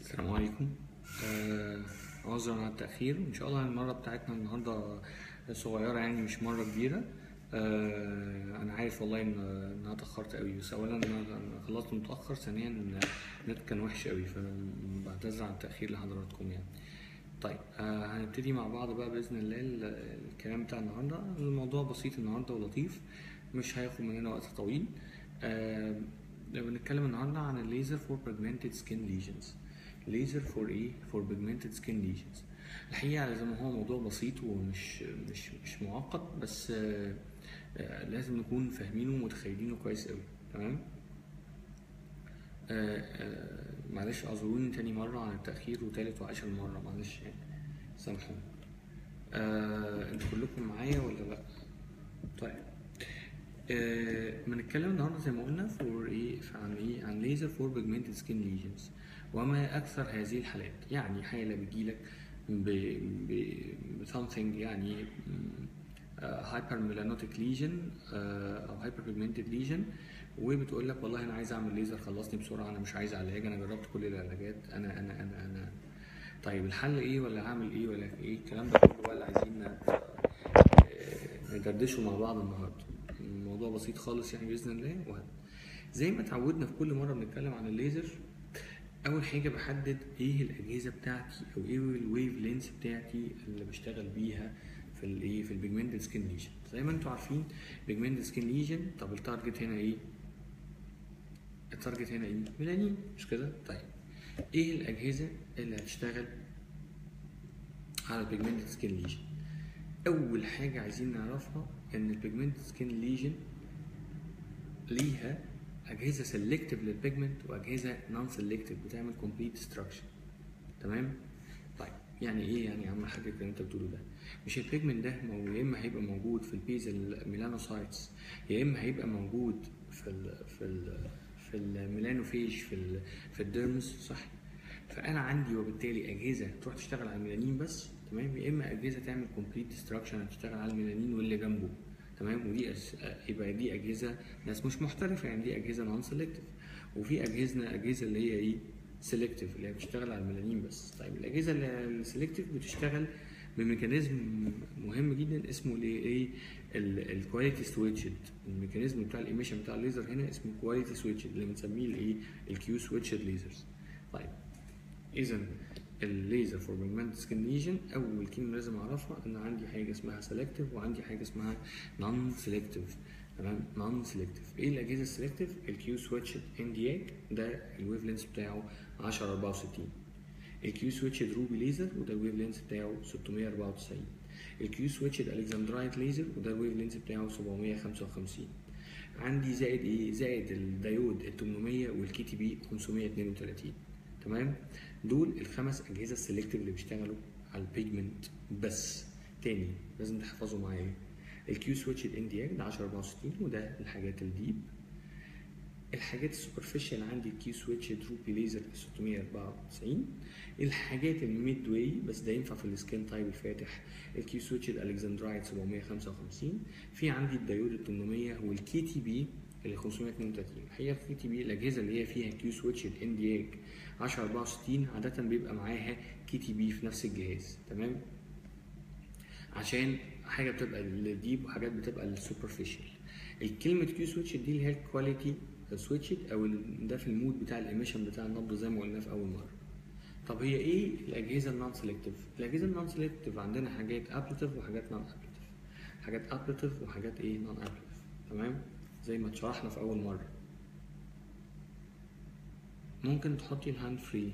السلام عليكم آه، عذرا على التأخير إن شاء الله المرة بتاعتنا النهاردة صغيرة يعني مش مرة كبيرة آه، أنا عارف والله إن إن أنا اتأخرت أوي بس أولا أنا أنا خلصت متأخر ثانيا النت كان وحش أوي فبعتذر عن التأخير لحضراتكم يعني طيب آه، هنبتدي مع بعض بقى بإذن الله ال- الكلام بتاع النهاردة الموضوع بسيط النهاردة ولطيف مش هياخد مننا وقت طويل آه، بنتكلم النهارده عن الليزر فور pigmented skin lesions ليزر فور ايه فور pigmented skin lesions الحقيقه زي ما هو موضوع بسيط ومش مش مش معقد بس آه، آه، لازم نكون فاهمينه ومتخيلينه كويس قوي تمام آه، آه، معلش اعذروني تاني مرة عن التأخير وتالت وعاشر مرة معلش يعني سامحوني آه، انتوا كلكم معايا ولا لأ؟ طيب آه، بنتكلم النهارده زي ما قلنا فور ايه عن ايه عن ليزر فور بيجمنتد سكين ليجنز وما اكثر هذه الحالات يعني حاله بتجيلك ب ب something يعني هايبر ميلانوتيك ليجن او هايبر بيجمنتد ليجن وبتقول لك والله انا عايز اعمل ليزر خلصني بسرعه انا مش عايز علاج انا جربت كل العلاجات انا انا انا انا طيب الحل ايه ولا هعمل ايه ولا ايه الكلام ده كله بقى اللي عايزين آه، ندردشه مع بعض النهارده الموضوع بسيط خالص يعني باذن الله وهد. زي ما اتعودنا في كل مره بنتكلم عن الليزر اول حاجه بحدد ايه الاجهزه بتاعتي او ايه الويف لينس بتاعتي اللي بشتغل بيها في الايه في البيجمنتد سكين ليجن زي ما انتم عارفين بيجمنتد سكين ليجن طب التارجت هنا ايه التارجت هنا ايه ميلانين مش كده طيب ايه الاجهزه اللي هتشتغل على البيجمنتد سكين ليجن اول حاجه عايزين نعرفها ان البيجمنتد سكين ليجن ليها اجهزه سيلكتيف للبيجمنت واجهزه نون سيلكتيف بتعمل كومبليت ديستراكشن تمام طيب يعني ايه يعني يا عم الحاج اللي انت بتقوله ده مش البيجمنت ده مو- يا اما هيبقى موجود في البيزل ميلانوسايتس يا اما هيبقى موجود في ال في ال في الميلانوفيج في ال في الديرمز صح فانا عندي وبالتالي اجهزه تروح تشتغل على الميلانين بس تمام يا اما اجهزه تعمل كومبليت ديستراكشن تشتغل على الميلانين واللي جنبه تمام ودي أس... يبقى دي اجهزه ناس مش محترفه يعني دي اجهزه نون سيلكتيف وفي اجهزه اجهزه اللي هي ايه سيلكتيف اللي هي بتشتغل على الميلانين بس طيب الاجهزه السيلكتيف بتشتغل بميكانيزم مهم جدا اسمه الايه الكواليتي سويتشد الميكانيزم بتاع الايميشن بتاع الليزر هنا اسمه كواليتي سويتشد اللي بنسميه الايه الكيو سويتشد ليزرز طيب اذا الليزر فور بيجمنت سكين ليجن اول كلمه لازم اعرفها ان عندي حاجه اسمها سيلكتيف وعندي حاجه اسمها نون سيلكتيف تمام نون سيلكتيف ايه الاجهزه السيلكتيف الكيو سويتش ان دي اك ده الويف لينس بتاعه 1064 الكيو سويتش روبي ليزر وده الويف لينس بتاعه 694 الكيو سويتش الكسندرايت ليزر وده الويف لينس بتاعه 755 عندي زائد ايه زائد الدايود ال 800 والكي تي بي 532 تمام دول الخمس اجهزه السلكتيف اللي بيشتغلوا على البيجمنت بس تاني لازم تحفظوا معايا الكيو سويتش الان دي ده 1064 وده الحاجات الديب الحاجات السوبرفيشال عندي الكيو سويتش دروبي ليزر 694 الحاجات الميد واي بس ده ينفع في السكين تايب الفاتح الكيو سويتش الالكسندرايت 755 في عندي الدايود ال 800 والكي تي بي ال 532 الحقيقه الكي تي بي الاجهزه اللي هي فيها كيو سويتش الان دي 1064 عاده بيبقى معاها كي تي بي في نفس الجهاز تمام عشان حاجه بتبقى الديب وحاجات بتبقى السوبرفيشال الكلمه كيو سويتش دي اللي هي الكواليتي سويتشد او ال- ده في المود بتاع الايميشن بتاع النبض زي ما قلنا في اول مره طب هي ايه الاجهزه النون سيلكتيف الاجهزه النون سيلكتيف عندنا حاجات ابليتيف وحاجات نون ابليتيف حاجات ابليتيف وحاجات ايه نون ابليتيف تمام زي ما اتشرحنا في اول مره ممكن تحطي الهاند فري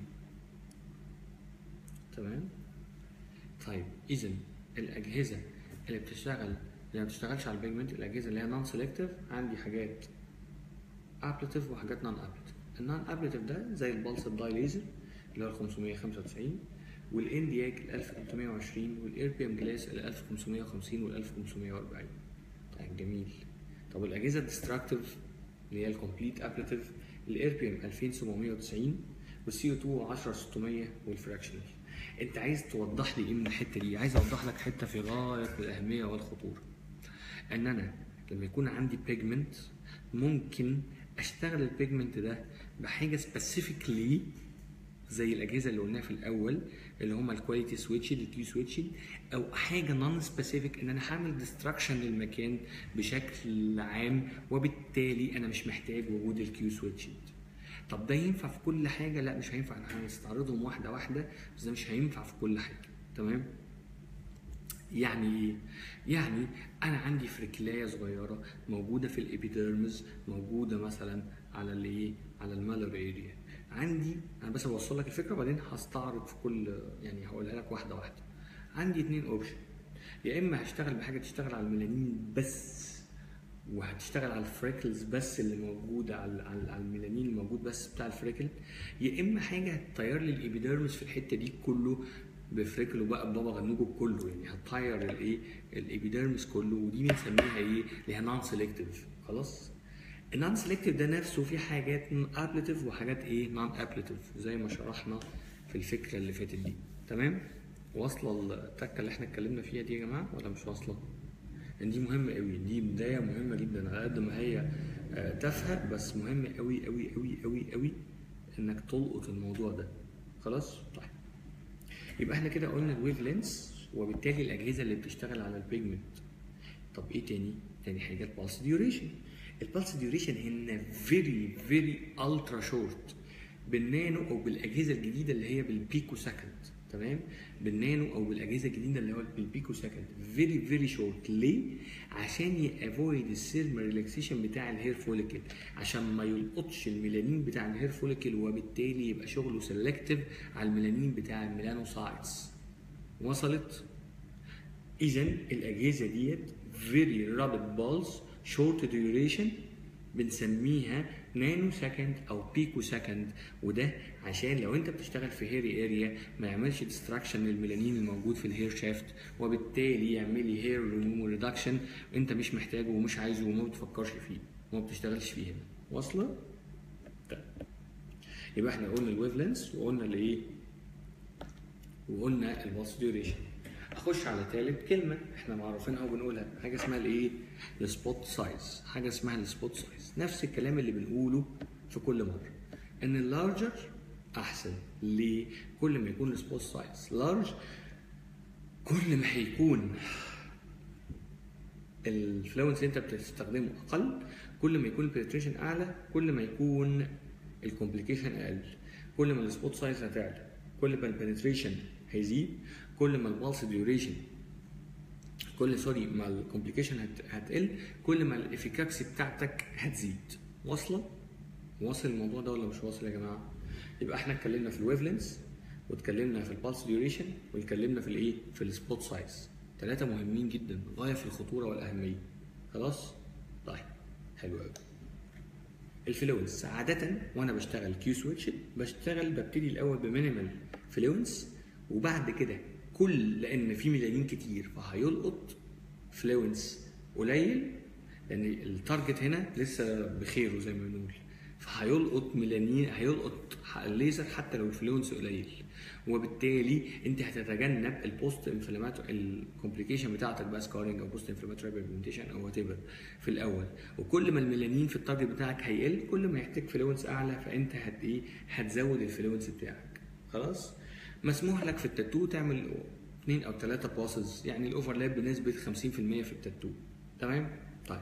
تمام طيب اذا الاجهزه اللي بتشتغل اللي ما بتشتغلش على البيجمنت الاجهزه اللي هي نون سيلكتيف عندي حاجات ابليتيف وحاجات نون ابليتيف النون ابليتيف ده زي البلس داي ليزر اللي هو ال 595 والاندياك ال 1320 والاير بي ام جلاس ال 1550 وال 1540 طيب جميل طب الاجهزه الديستراكتيف اللي هي الكومبليت ابليتيف الاير بي ام 2790 والسي او 2 10600 والفراكشنال انت عايز توضح لي ايه من الحته دي عايز اوضح لك حته في غايه الاهميه والخطوره ان انا لما يكون عندي بيجمنت ممكن اشتغل البيجمنت ده بحاجه سبيسيفيكلي زي الاجهزه اللي قلناها في الاول اللي هم الكواليتي سويتشد الكيو سويتشد او حاجه نون سبيسيفيك ان انا هعمل ديستراكشن للمكان بشكل عام وبالتالي انا مش محتاج وجود الكيو سويتشد طب ده ينفع في كل حاجه لا مش هينفع احنا هنستعرضهم واحده واحده بس ده مش هينفع في كل حاجه تمام يعني ايه؟ يعني انا عندي فريكلايه صغيره موجوده في الابيديرمز موجوده مثلا على الايه؟ على المالر اريا عندي انا بس بوصل لك الفكره وبعدين هستعرض في كل يعني هقولها لك واحده واحده عندي اتنين اوبشن يا اما هشتغل بحاجه تشتغل على الميلانين بس وهتشتغل على الفريكلز بس اللي موجوده على على على الميلانين الموجود بس بتاع الفريكل يا اما حاجه هتطير لي الابيديرمس في الحته دي كله بفريكله بقى ببابا غنوجه كله يعني هتطير الايه الابيديرمس كله ودي بنسميها ايه اللي هي نون سيلكتيف خلاص النون سيلكتيف ده نفسه في حاجات ابليتيف وحاجات ايه نون ابليتيف زي ما شرحنا في الفكره اللي فاتت دي تمام واصله التكه اللي احنا اتكلمنا فيها دي يا جماعه ولا مش واصله ان دي مهمه قوي دي بدايه مهمه جدا على قد ما هي آه، تافهه بس مهمه قوي قوي قوي قوي قوي انك تلقط الموضوع ده خلاص طيب يبقى احنا كده قلنا الويف لينس وبالتالي الاجهزه اللي بتشتغل على البيجمنت طب ايه تاني؟ تاني حاجه البالس ديوريشن البالس ديوريشن هنا فيري فيري الترا شورت بالنانو او بالاجهزه الجديده اللي هي بالبيكو سكند تمام بالنانو او بالاجهزه الجديده اللي هو بالبيكو سكند فيري فيري شورت ليه عشان يافويد السيرم ريلاكسيشن بتاع الهير فوليكل عشان ما يلقطش الميلانين بتاع الهير فوليكل وبالتالي يبقى شغله سيلكتيف على الميلانين بتاع الميلانوسايتس وصلت اذا الاجهزه ديت فيري رابid بالز شورت ديوريشن بنسميها نانو سكند او بيكو سكند وده عشان لو انت بتشتغل في هيري اريا ما يعملش ديستراكشن للميلانين الموجود في الهير شافت وبالتالي يعمل لي هير ريدكشن انت مش محتاجه ومش عايزه وما بتفكرش فيه وما بتشتغلش فيه هنا واصله؟ طيب يبقى احنا قلنا الويف لينس وقلنا الايه؟ وقلنا الباس ديوريشن اخش على ثالث كلمه احنا معروفينها وبنقولها حاجه اسمها الايه السبوت سايز حاجه اسمها السبوت سايز نفس الكلام اللي بنقوله في كل مره ان اللارجر احسن ليه كل ما يكون السبوت سايز لارج كل ما هيكون الفلونس اللي انت بتستخدمه اقل كل ما يكون البنتريشن اعلى كل ما يكون الكومبليكيشن اقل كل ما السبوت سايز هتعلى كل ما البنتريشن هيزيد كل ما البالس ديوريشن كل سوري ما الكومبليكيشن هت... هتقل كل ما الافيكاكسي بتاعتك هتزيد واصله واصل الموضوع ده ولا مش واصل يا جماعه يبقى احنا اتكلمنا في الويف لينس واتكلمنا في البالس ديوريشن واتكلمنا في الايه في السبوت سايز ثلاثه مهمين جدا غايه في الخطوره والاهميه خلاص طيب حلو قوي الفلوينس عادة وانا بشتغل كيو سويتش بشتغل ببتدي الاول بمينيمال فلوينس وبعد كده كل لان في ميلانين كتير فهيلقط فلوينس قليل لان التارجت هنا لسه بخيره زي ما بنقول فهيلقط ميلانين هيلقط الليزر حتى لو الفلوينس قليل وبالتالي انت هتتجنب البوست انفلاماتوري الكومبليكيشن بتاعتك بقى سكارنج او بوست انفلاماتوري بيجمنتيشن او وات في الاول وكل ما الميلانين في التارجت بتاعك هيقل كل ما يحتاج فلوينس اعلى فانت هت ايه هتزود الفلوينس بتاعك خلاص مسموح لك في التاتو تعمل اثنين او ثلاثه باسز يعني الاوفرلاب بنسبه 50% في التاتو تمام طيب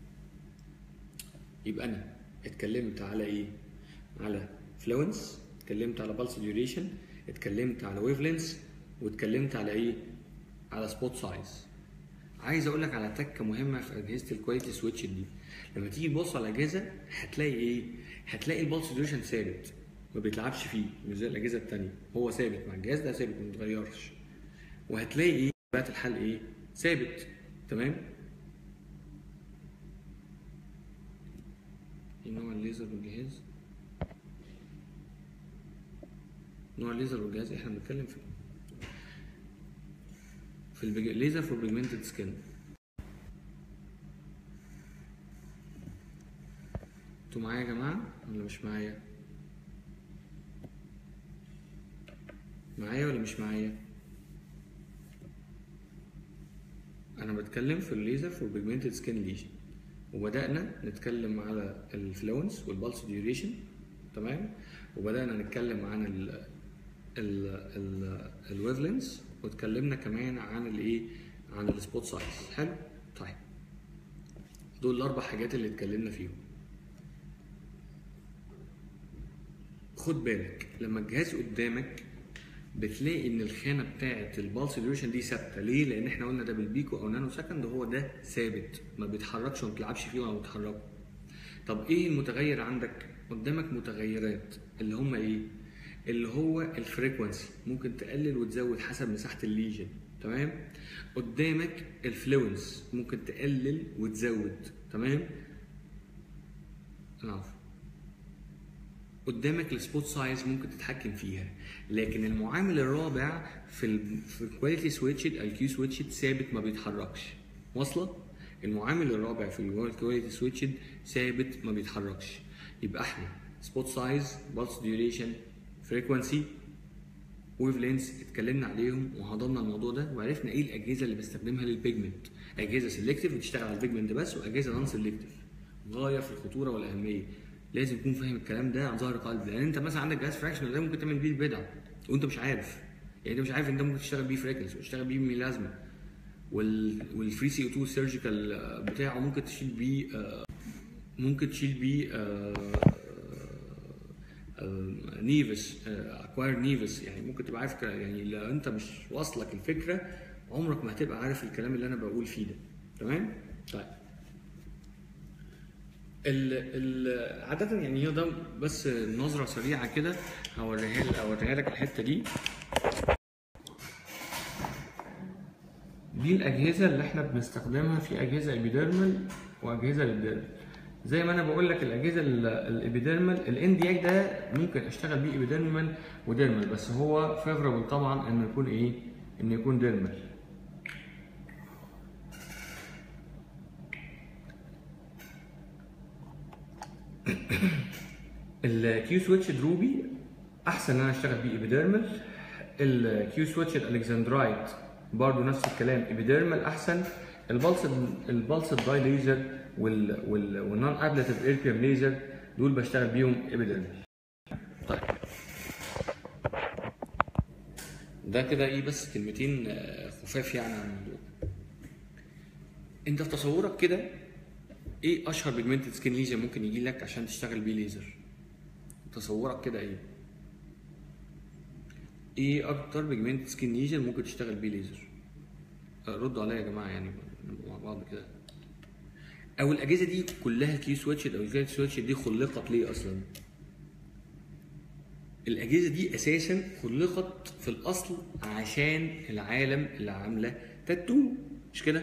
يبقى انا اتكلمت على ايه على فلوينس اتكلمت على بالس ديوريشن اتكلمت على ويف لينس واتكلمت على ايه على سبوت سايز عايز اقول لك على تكه مهمه في اجهزه الكواليتي سويتش دي لما تيجي تبص على الاجهزه هتلاقي ايه هتلاقي البالس ديوريشن ثابت ما بيتلعبش فيه مش زي الاجهزه التانية هو ثابت مع الجهاز ده ثابت ما بيتغيرش وهتلاقي ايه بقى الحال ايه ثابت تمام ايه نوع الليزر والجهاز نوع الليزر والجهاز احنا بنتكلم في في البيج... ليزر فور بيجمنتد سكين انتوا معايا يا جماعه ولا مش معايا معايا ولا مش معايا انا بتكلم في الليزر فور بيجمنتد سكين ليجن وبدانا نتكلم على الفلونس والبلس ديوريشن تمام وبدانا نتكلم عن ال ال ال الويف لينس واتكلمنا كمان عن الايه عن السبوت سايز حلو طيب دول الاربع حاجات اللي اتكلمنا فيهم خد بالك لما الجهاز قدامك بتلاقي ان الخانه بتاعه البالس ديوريشن دي ثابته ليه؟ لان احنا قلنا ده بالبيكو او نانو سكند هو ده ثابت ما بيتحركش وما بتلعبش فيه ولا بتحركه. طب ايه المتغير عندك؟ قدامك متغيرات اللي هم ايه؟ اللي هو الفريكونسي ممكن تقلل وتزود حسب مساحه الليجن تمام؟ قدامك الفلوينس ممكن تقلل وتزود تمام؟ العفو قدامك السبوت سايز ممكن تتحكم فيها لكن المعامل الرابع في ال في الكواليتي سويتشد الكيو سويتشد ثابت ما بيتحركش واصله المعامل الرابع في الكواليتي سويتشد ثابت ما بيتحركش يبقى احنا سبوت سايز بالس ديوريشن فريكوانسي ويف لينس اتكلمنا عليهم وهضمنا الموضوع ده وعرفنا ايه الاجهزه اللي بستخدمها للبيجمنت اجهزه سيلكتيف بتشتغل على البيجمنت بس واجهزه نون سيلكتيف غايه في الخطوره والاهميه لازم تكون فاهم الكلام ده عن ظهر قلب لان انت مثلا عندك جهاز فراكشن ده ممكن تعمل بيه البدع وانت مش عارف يعني انت مش عارف انت ممكن تشتغل بيه فريكنس وتشتغل بيه ميلازما وال والفري سي او 2 سيرجيكال بتاعه ممكن تشيل بيه آه، ممكن تشيل بيه نيفس اكواير نيفس يعني ممكن تبقى عارف ك- يعني لو انت مش واصلك الفكره عمرك ما هتبقى عارف الكلام اللي انا بقول فيه ده تمام طيب ال ال عادة يعني هي ده بس نظرة سريعة كده هوريها لك هوريها لك الحتة دي دي الأجهزة اللي احنا بنستخدمها في أجهزة إبيديرمال وأجهزة للديرمال زي ما أنا بقول لك الأجهزة ال- الإبيديرمال الإندياك ده ممكن أشتغل بيه إبيديرمال وديرمال بس هو فيفربل طبعا إنه يكون إيه؟ إنه يكون ديرمال الكيو سويتش روبي احسن ان انا اشتغل بيه ايبيديرمال الكيو سويتش الكسندرايت برضه نفس الكلام ايبيديرمال احسن البلس البلس داي ليزر وال وال والنون ابلتيف ايركيوم ليزر دول بشتغل بيهم ايبيديرمال طيب ده كده ايه بس كلمتين آه، خفاف يعني عن الموضوع انت في تصورك كده ايه اشهر بيجمنتد سكين ليجن ممكن يجي لك عشان تشتغل بيه ليزر تصورك كده ايه ايه اكتر بيجمنت سكين ليجن ممكن تشتغل بيه ليزر آه، ردوا عليا يا جماعه يعني نبقى مع بعض كده او الاجهزه دي كلها كيو سويتشد او الكيو سويتشد دي خلقت ليه اصلا الاجهزه دي اساسا خلقت في الاصل عشان العالم اللي عامله تاتو مش كده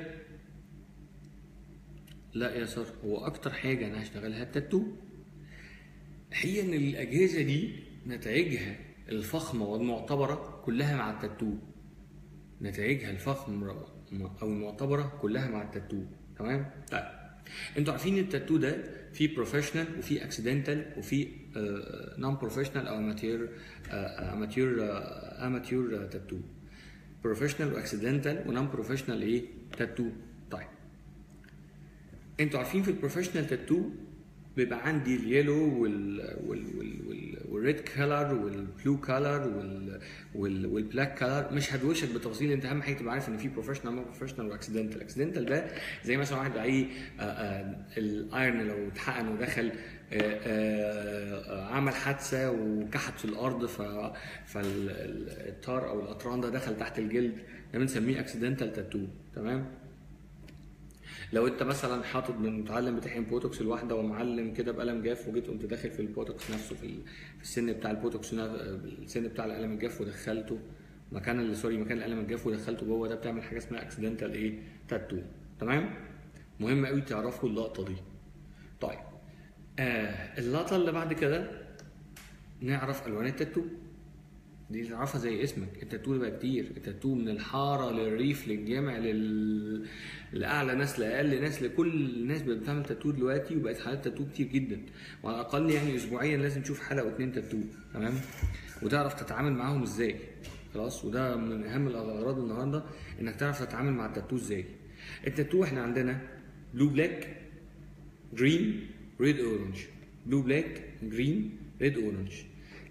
لا يا سار هو اكتر حاجه انا هشتغلها التاتو هي ان الاجهزه دي نتائجها الفخمه والمعتبره كلها مع التاتو نتائجها الفخمه او المعتبره كلها مع التاتو تمام طيب انتوا عارفين التاتو ده في بروفيشنال وفي اكسيدنتال وفي نون بروفيشنال او اماتير اماتير اماتير تاتو بروفيشنال واكسيدنتال ونون بروفيشنال ايه تاتو طيب انتوا عارفين في البروفيشنال تاتو بيبقى عندي اليلو وال وال وال وال والريد كلر والبلو كلر وال وال والبلاك كلر مش هدوشك بالتفاصيل انت اهم حاجه تبقى عارف ان في بروفيشنال نون بروفيشنال واكسيدنتال اكسيدنتال ده زي مثلا واحد بقى ايه آه، آه، الايرن لو اتحقن ودخل آه، آه، آه، عمل حادثه وكحت في الارض ف فالتار او القطران ده دخل تحت الجلد ده بنسميه اكسيدنتال تاتو تمام لو انت مثلا حاطط من متعلم بتحقن بوتوكس لواحده ومعلم كده بقلم جاف وجيت قمت داخل في البوتوكس نفسه في ال- في السن بتاع البوتوكس نف- السن بتاع القلم الجاف ودخلته مكان اللي سوري مكان القلم الجاف ودخلته جوه ده بتعمل حاجه اسمها اكسيدنتال ايه تاتو تمام مهم قوي تعرفوا اللقطه دي طيب آه اللقطه اللي بعد كده نعرف الوان التاتو دي تعرفها زي اسمك التاتو بقى كتير التاتو من الحاره للريف للجامع لل... لاعلى ناس لاقل ناس لكل الناس بقت بتعمل تاتو دلوقتي وبقت حالات تاتو كتير جدا وعلى الاقل يعني اسبوعيا لازم تشوف حلقه واتنين تاتو تمام وتعرف تتعامل معاهم ازاي خلاص وده من اهم الاغراض النهارده انك تعرف تتعامل مع التاتو ازاي التاتو احنا عندنا بلو بلاك جرين ريد اورنج بلو بلاك جرين ريد اورنج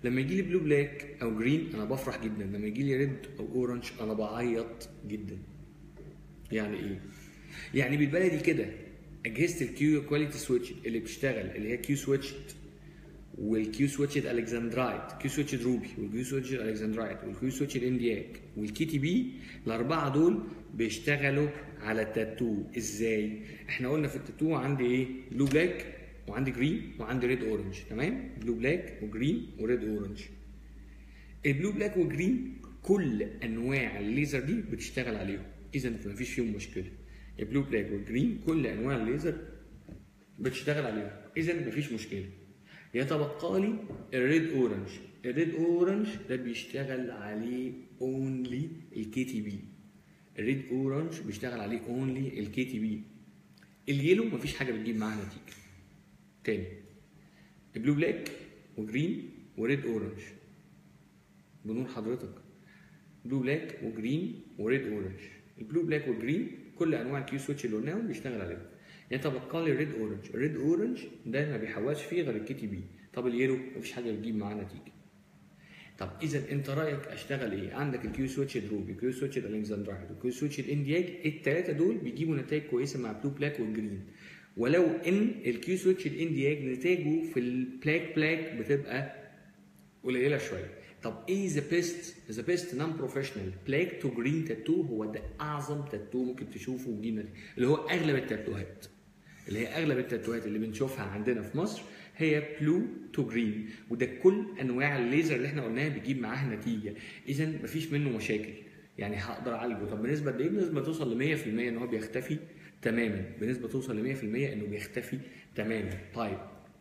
لما يجي لي بلو بلاك او جرين انا بفرح جدا لما يجي لي ريد او اورنج انا بعيط جدا يعني ايه يعني بالبلدي كده اجهزه الكيو كواليتي سويتش اللي بتشتغل اللي هي كيو سويتش والكيو سويتش الكسندرايت كيو سويتش روبي والكيو سويتش الكسندرايت والكيو سويتش الاندياك والكي تي بي الاربعه دول بيشتغلوا على التاتو ازاي احنا قلنا في التاتو عندي ايه بلو بلاك وعندي جرين وعندي ريد اورنج تمام بلو بلاك وجرين وريد اورنج البلو بلاك والجرين كل انواع الليزر دي بتشتغل عليهم اذا مفيش فيهم مشكله البلو بلاك والجرين كل انواع الليزر بتشتغل عليهم اذا مفيش مشكله يتبقى لي الريد اورنج الريد اورنج ده بيشتغل عليه اونلي الكي تي بي الريد اورنج بيشتغل عليه اونلي الكي تي بي اليلو مفيش حاجه بتجيب معاها نتيجه تاني بلو بلاك وجرين وريد اورنج بنور حضرتك بلو بلاك وجرين وريد اورنج البلو بلاك والجرين كل انواع الكيو سويتش اللي قلناهم بيشتغل عليهم يعني تبقى لي الريد اورنج الريد اورنج ده ما بيحولش فيه غير الكي تي بي طب اليلو مفيش حاجه بتجيب معاه نتيجه طب اذا انت رايك اشتغل ايه عندك الكيو سويتش دروب الكيو سويتش الالكسندرايد والكيو سويتش الاندياج الثلاثه دول بيجيبوا نتائج كويسه مع بلو بلاك والجرين ولو ان الكيو سويتش الاندياج نتائجه في البلاك بلاك بتبقى قليله شويه طب ايه ذا بيست ذا بيست نون بروفيشنال بلاك تو جرين تاتو هو ده اعظم تاتو ممكن تشوفه وتجيب نتيجه اللي هو اغلب التاتوهات اللي هي اغلب التاتوهات اللي بنشوفها عندنا في مصر هي بلو تو جرين وده كل انواع الليزر اللي احنا قلناها بيجيب معاها نتيجه اذا مفيش منه مشاكل يعني هقدر اعالجه طب بنسبه قد ايه بنسبه توصل ل 100% ان هو بيختفي تماما بنسبه توصل ل 100% انه بيختفي تماما طيب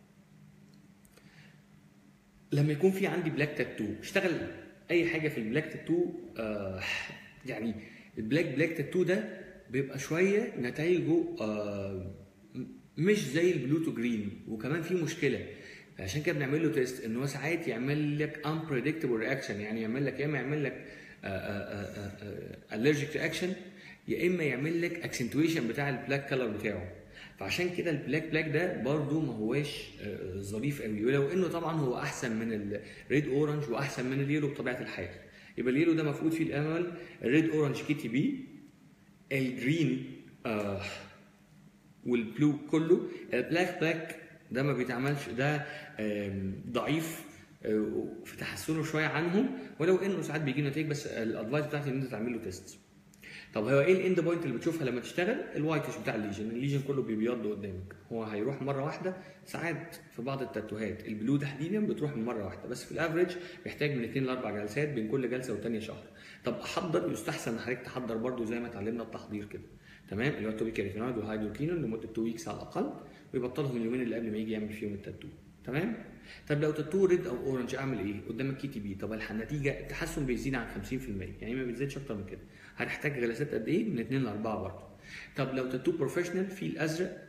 لما يكون في عندي بلاك تاتو اشتغل اي حاجه في البلاك تاتو آه يعني البلاك بلاك تاتو ده بيبقى شويه نتائجه آه مش زي البلو تو جرين وكمان في مشكله عشان كده بنعمل له تيست ان هو ساعات يعمل لك unpredictable رياكشن يعني يعمل لك يا اما يعمل لك allergic رياكشن يا اما يعمل لك اكسنتويشن بتاع البلاك كلر بتاعه فعشان كده البلاك بلاك ده برضو ما هواش ظريف قوي ولو انه طبعا هو احسن من الريد اورنج واحسن من اليلو بطبيعه الحال يبقى اليلو ده مفقود فيه الامل الريد اورنج كي تي بي الجرين آه والبلو كله البلاك بلاك ده ما بيتعملش ده ضعيف في تحسنه شويه عنهم ولو انه ساعات بيجي نتائج بس الادفايس بتاعتي ان انت تعمل له تيست طب هو ايه الاند بوينت اللي بتشوفها لما تشتغل الوايتش بتاع الليجن الليجن كله بيبيض قدامك هو هيروح مره واحده ساعات في بعض التاتوهات البلو تحديدا بتروح من مره واحده بس في الافريج بيحتاج من 2 ل 4 جلسات بين كل جلسه والثانيه شهر طب احضر يستحسن ان حضرتك تحضر برده زي ما اتعلمنا التحضير كده تمام اللي هو التوبي كاريتينويد والهيدروكينون لمده 2 ويكس على الاقل ويبطلهم اليومين اللي قبل ما يجي يعمل فيهم التاتو تمام طب لو تاتو ريد او اورنج اعمل ايه قدامك كي تي بي طب النتيجه التحسن بيزيد عن 50% يعني ما بيزيدش اكتر من كده هتحتاج جلسات قد ايه من 2 ل 4 برضه طب لو تاتو بروفيشنال في الازرق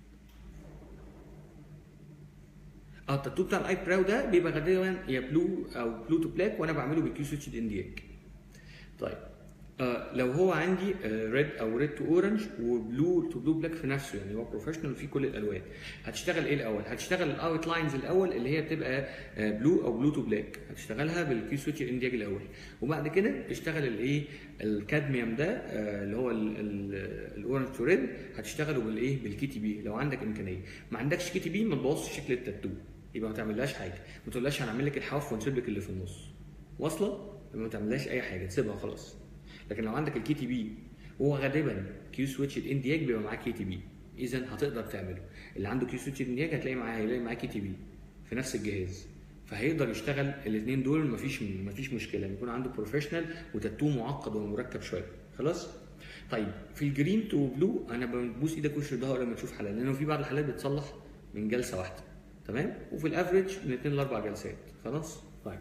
اه التاتو بتاع الاي براو ده بيبقى غالبا يا بلو او بلو تو بلاك وانا بعمله بالكيو سويتش اندياك طيب آه لو هو عندي آه ريد او ريد تو اورنج وبلو تو بلو بلاك في نفسه يعني هو بروفيشنال وفيه كل الالوان هتشتغل ايه الاول هتشتغل الاوت لاينز الاول اللي هي بتبقى آه بلو او بلو تو بلاك هتشتغلها بالكيو سويتش اندياج الاول وبعد كده تشتغل الايه الكادميوم ده آه اللي هو الاورنج تو ريد هتشتغله بالايه بالكي تي بي لو عندك امكانيه ما عندكش كي تي بي ما تبوظش شكل التاتو يبقى ما تعملهاش حاجه ما تقولهاش هنعمل لك الحواف ونسيب لك اللي في النص واصله ما تعملهاش اي حاجه تسيبها خلاص لكن لو عندك الكي تي بي هو غالبا كيو سويتش الاندياج بيبقى معاه كي تي بي اذا هتقدر تعمله اللي عنده كيو سويتش الاندياج هتلاقي معاه هيلاقي معاه كي تي بي في نفس الجهاز فهيقدر يشتغل الاثنين دول مفيش مفيش مشكله يكون عنده بروفيشنال وتاتو معقد ومركب شويه خلاص طيب في الجرين تو بلو انا ببوس ايدك وش ده لما تشوف حالات لانه في بعض الحالات بتصلح من جلسه واحده تمام وفي الافريج من اثنين لاربع جلسات خلاص طيب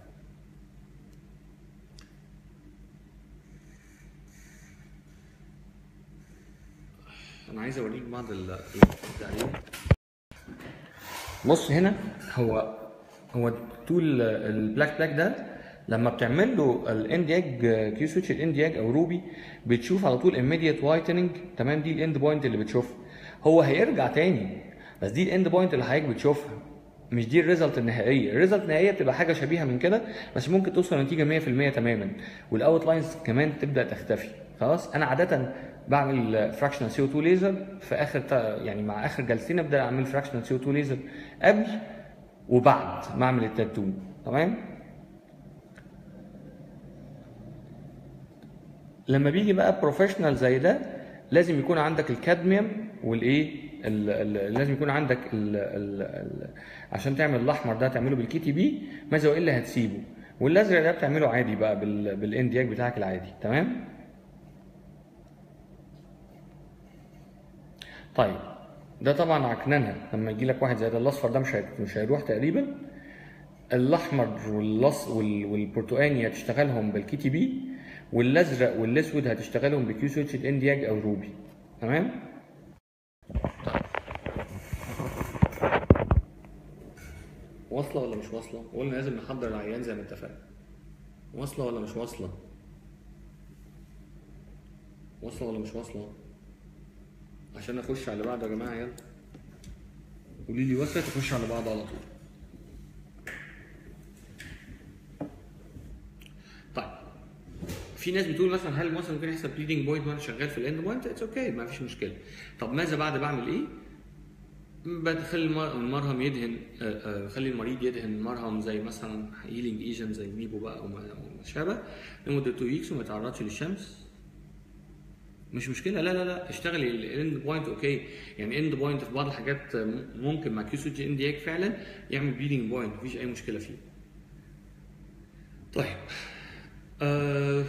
انا عايز اوريك بعض التعليم بص هنا هو هو طول البلاك بلاك ده لما بتعمل له الاندياج كيو سويتش الاندياج او روبي بتشوف على طول immediate وايتنج تمام دي الاند بوينت اللي بتشوفها هو هيرجع تاني بس دي الاند بوينت اللي حضرتك بتشوفها مش دي الريزلت النهائيه الريزلت النهائيه بتبقى حاجه شبيهه من كده بس ممكن توصل لنتيجه 100% تماما والاوت لاينز كمان تبدا تختفي خلاص انا عاده بعمل فراكشنال سي او 2 ليزر في اخر تا- يعني مع اخر جلستين ابدا اعمل فراكشنال سي او 2 ليزر قبل وبعد ما اعمل التاتو تمام لما بيجي بقى بروفيشنال زي ده لازم يكون عندك الكادميوم والايه ال- ال- لازم يكون عندك ال ال ال عشان تعمل الاحمر ده تعمله بالكي تي بي ماذا والا هتسيبه والازرق ده بتعمله عادي بقى بال بالاندياج بتاعك العادي تمام طيب ده طبعا عكننها لما يجي لك واحد زي ده الاصفر ده مش هي- مش هيروح تقريبا الاحمر واللص وال- والبرتقاني هتشتغلهم بالكي تي بي والازرق والاسود هتشتغلهم بكيو سويتش اندياج او روبي تمام واصله ولا مش واصله قلنا لازم نحضر العيان زي ما اتفقنا واصله ولا مش واصله واصله ولا مش واصله عشان اخش على اللي بعده يا جماعه يلا قولي لي وصلت اخش على بعض على طول طيب في ناس بتقول مثلا هل مثلا ممكن يحصل بليدنج بوينت وانا شغال في الاند بوينت اتس اوكي ما فيش مشكله طب ماذا بعد بعمل ايه بدخل المر- المرهم يدهن آه، آه، خلي المريض يدهن مرهم زي مثلا هيلينج ايجنت زي ميبو بقى او ما أو ما شابه لمده 2 ويكس وما يتعرضش للشمس مش مشكله لا لا لا اشتغلي الاند بوينت اوكي يعني اند بوينت في بعض الحاجات م- ممكن مع كيوسوج اندياك فعلا يعمل بليدنج بوينت مفيش اي مشكله فيه طيب آه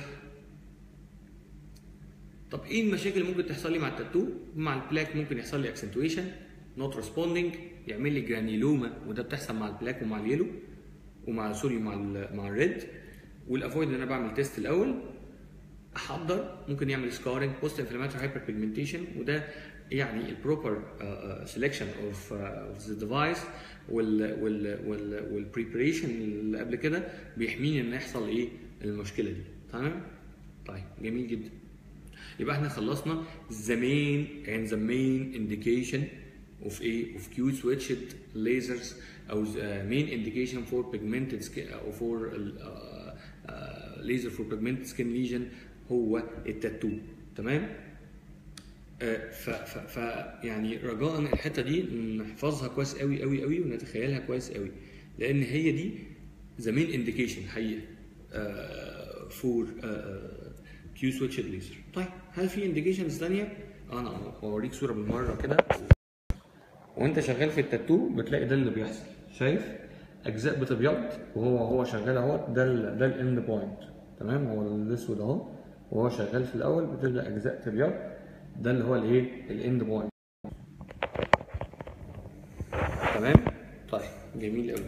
طب ايه المشاكل اللي ممكن تحصل لي مع التاتو مع البلاك ممكن يحصل لي اكسنتويشن نوت ريسبوندنج يعمل لي جرانيلوما وده بتحصل مع البلاك ومع اليلو ومع سوري مع ال مع الريد والافويد ان انا بعمل تيست الاول احضر ممكن يعمل سكارنج بوست انفلاماتوري هايبر بيجمنتيشن وده يعني البروبر سelection اوف ذا ديفايس وال وال وال والبريبريشن اللي قبل كده بيحميني ان يحصل ايه المشكله دي تمام طيب جميل جدا يبقى احنا خلصنا the main and the main indication of a of Q switched lasers او the main indication for pigmented skin او for ال- آه، آه، laser for pigmented skin lesion هو التاتو تمام آه، ف ف ف يعني رجاء الحته دي نحفظها كويس قوي قوي قوي ونتخيلها كويس قوي لان هي دي ذا مين انديكيشن حقيقه فور كيو سويتش ليزر طيب هل في انديكيشنز ثانيه؟ انا اوريك صوره بالمره كده وانت شغال في التاتو بتلاقي ده اللي بيحصل شايف اجزاء بتبيض وهو هو شغال اهو ده ال ده الاند بوينت تمام هو الاسود اهو وهو شغال في الاول بتبدا اجزاء تبيض ده اللي هو الايه الاند بوينت تمام طيب جميل قوي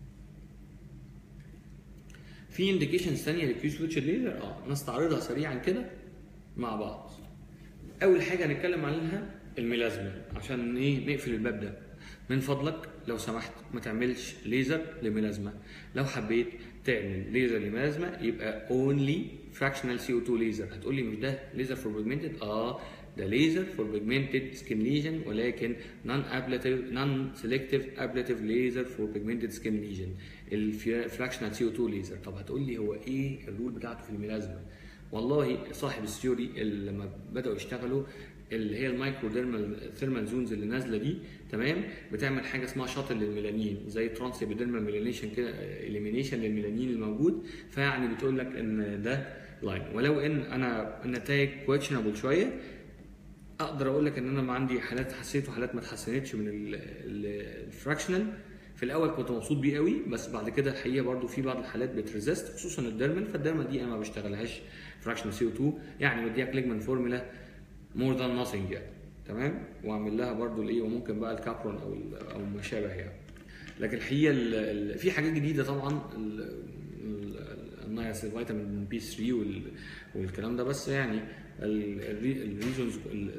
في انديكيشنز ثانيه للكيو سويتش ليزر اه نستعرضها سريعا كده مع بعض اول حاجه هنتكلم عنها الميلازما عشان ايه نقفل الباب ده من فضلك لو سمحت ما تعملش ليزر لميلازما لو حبيت تعمل ليزر لميلازما يبقى اونلي فراكشنال سي او 2 ليزر هتقول لي مش ده ليزر فور بيجمنتد اه ده ليزر فور بيجمنتد سكين ليجن ولكن نون ابلاتيف نون سيلكتيف ابلاتيف ليزر فور بيجمنتد سكين ليجن الفراكشنال سي او 2 ليزر طب هتقول لي هو ايه الرول بتاعته في الميلازما والله صاحب الثيوري اللي لما بداوا يشتغلوا اللي هي المايكرو ديرمال ثيرمال زونز اللي نازله دي تمام بتعمل حاجه اسمها شاطل للميلانين زي ترانس ابيديرمال ميلانيشن كده اليمينيشن للميلانين الموجود فيعني بتقول لك ان ده لاين ولو ان انا النتائج كويشنبل شويه اقدر اقول لك ان انا ما عندي حالات حسيت وحالات ما اتحسنتش من الفراكشنال في الاول كنت مبسوط بيه قوي بس بعد كده الحقيقه برضو في بعض الحالات بتريزست خصوصا الديرمال فالديرمال دي انا ما بشتغلهاش فراكشنال سي او 2 يعني بديها كليجمان فورمولا مور ذان ناثينج يعني تمام واعمل لها برضو الايه وممكن بقى الكابرون او ال- او ما شابه يعني لكن الحقيقه ال- ال- في حاجات جديده طبعا ال- ال- النايس الفيتامين بي 3 وال- والكلام ده بس يعني الريزونز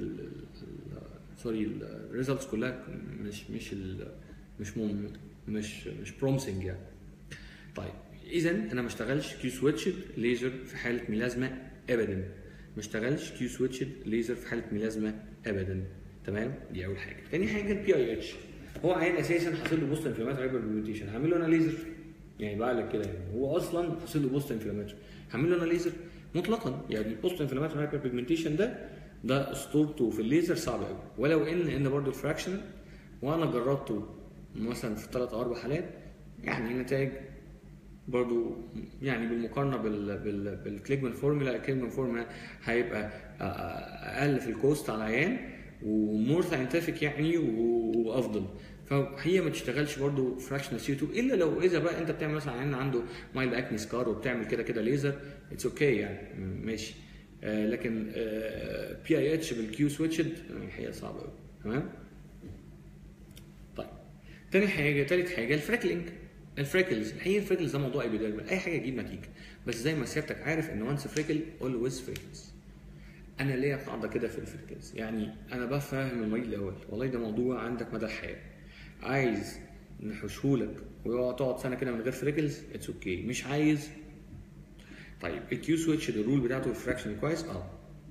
سوري الريزلتس كلها مش مش ال مش مم مش مش برومسنج يعني طيب اذا انا ما اشتغلش كيو سويتشد ليزر في حاله ميلازما ابدا ما اشتغلش كيو سويتشد ليزر في حاله ميلازما ابدا تمام دي اول حاجه تاني حاجه البي اي اتش هو عيان اساسا حاصل له بوست انفلاماتوري هايبر بيجمنتيشن هعمل له انا ليزر يعني بقى لك كده يعني هو اصلا حاصل له بوست انفلاماتوري هعمل له انا ليزر مطلقا يعني بوست انفلاماتوري هايبر بيجمنتيشن ده ده اسطورته في الليزر صعب قوي ولو ان ان برضه الفراكشن وانا جربته مثلا في ثلاث او اربع حالات يعني نتائج برضو يعني بالمقارنه بال بال بالكليجمان فورمولا الكليجمان فورمولا هيبقى اقل في الكوست على العيان ومور ساينتفك يعني وافضل فهي ما تشتغلش برضو فراكشنال سي 2 الا لو اذا بقى انت بتعمل مثلا عيان عنده مايل اكني سكار وبتعمل كده كده ليزر اتس اوكي okay يعني ماشي آه لكن بي اي اتش بالكيو سويتشد الحقيقه صعبه قوي تمام طيب تاني حاجه تالت حاجه الفريكلينج الفريكلز الحقيقه الفريكلز ده موضوع ايبيديرمال اي حاجه تجيب نتيجه بس زي ما سيادتك عارف ان وانس فريكل اولويز فريكلز انا ليا قاعده كده في الفريكلز يعني انا بفهم المريض الاول والله ده موضوع عندك مدى الحياه عايز نحوشهولك وتقعد سنه كده من غير فريكلز اتس اوكي okay. مش عايز طيب الكيو سويتش الرول بتاعته الفراكشن كويس اه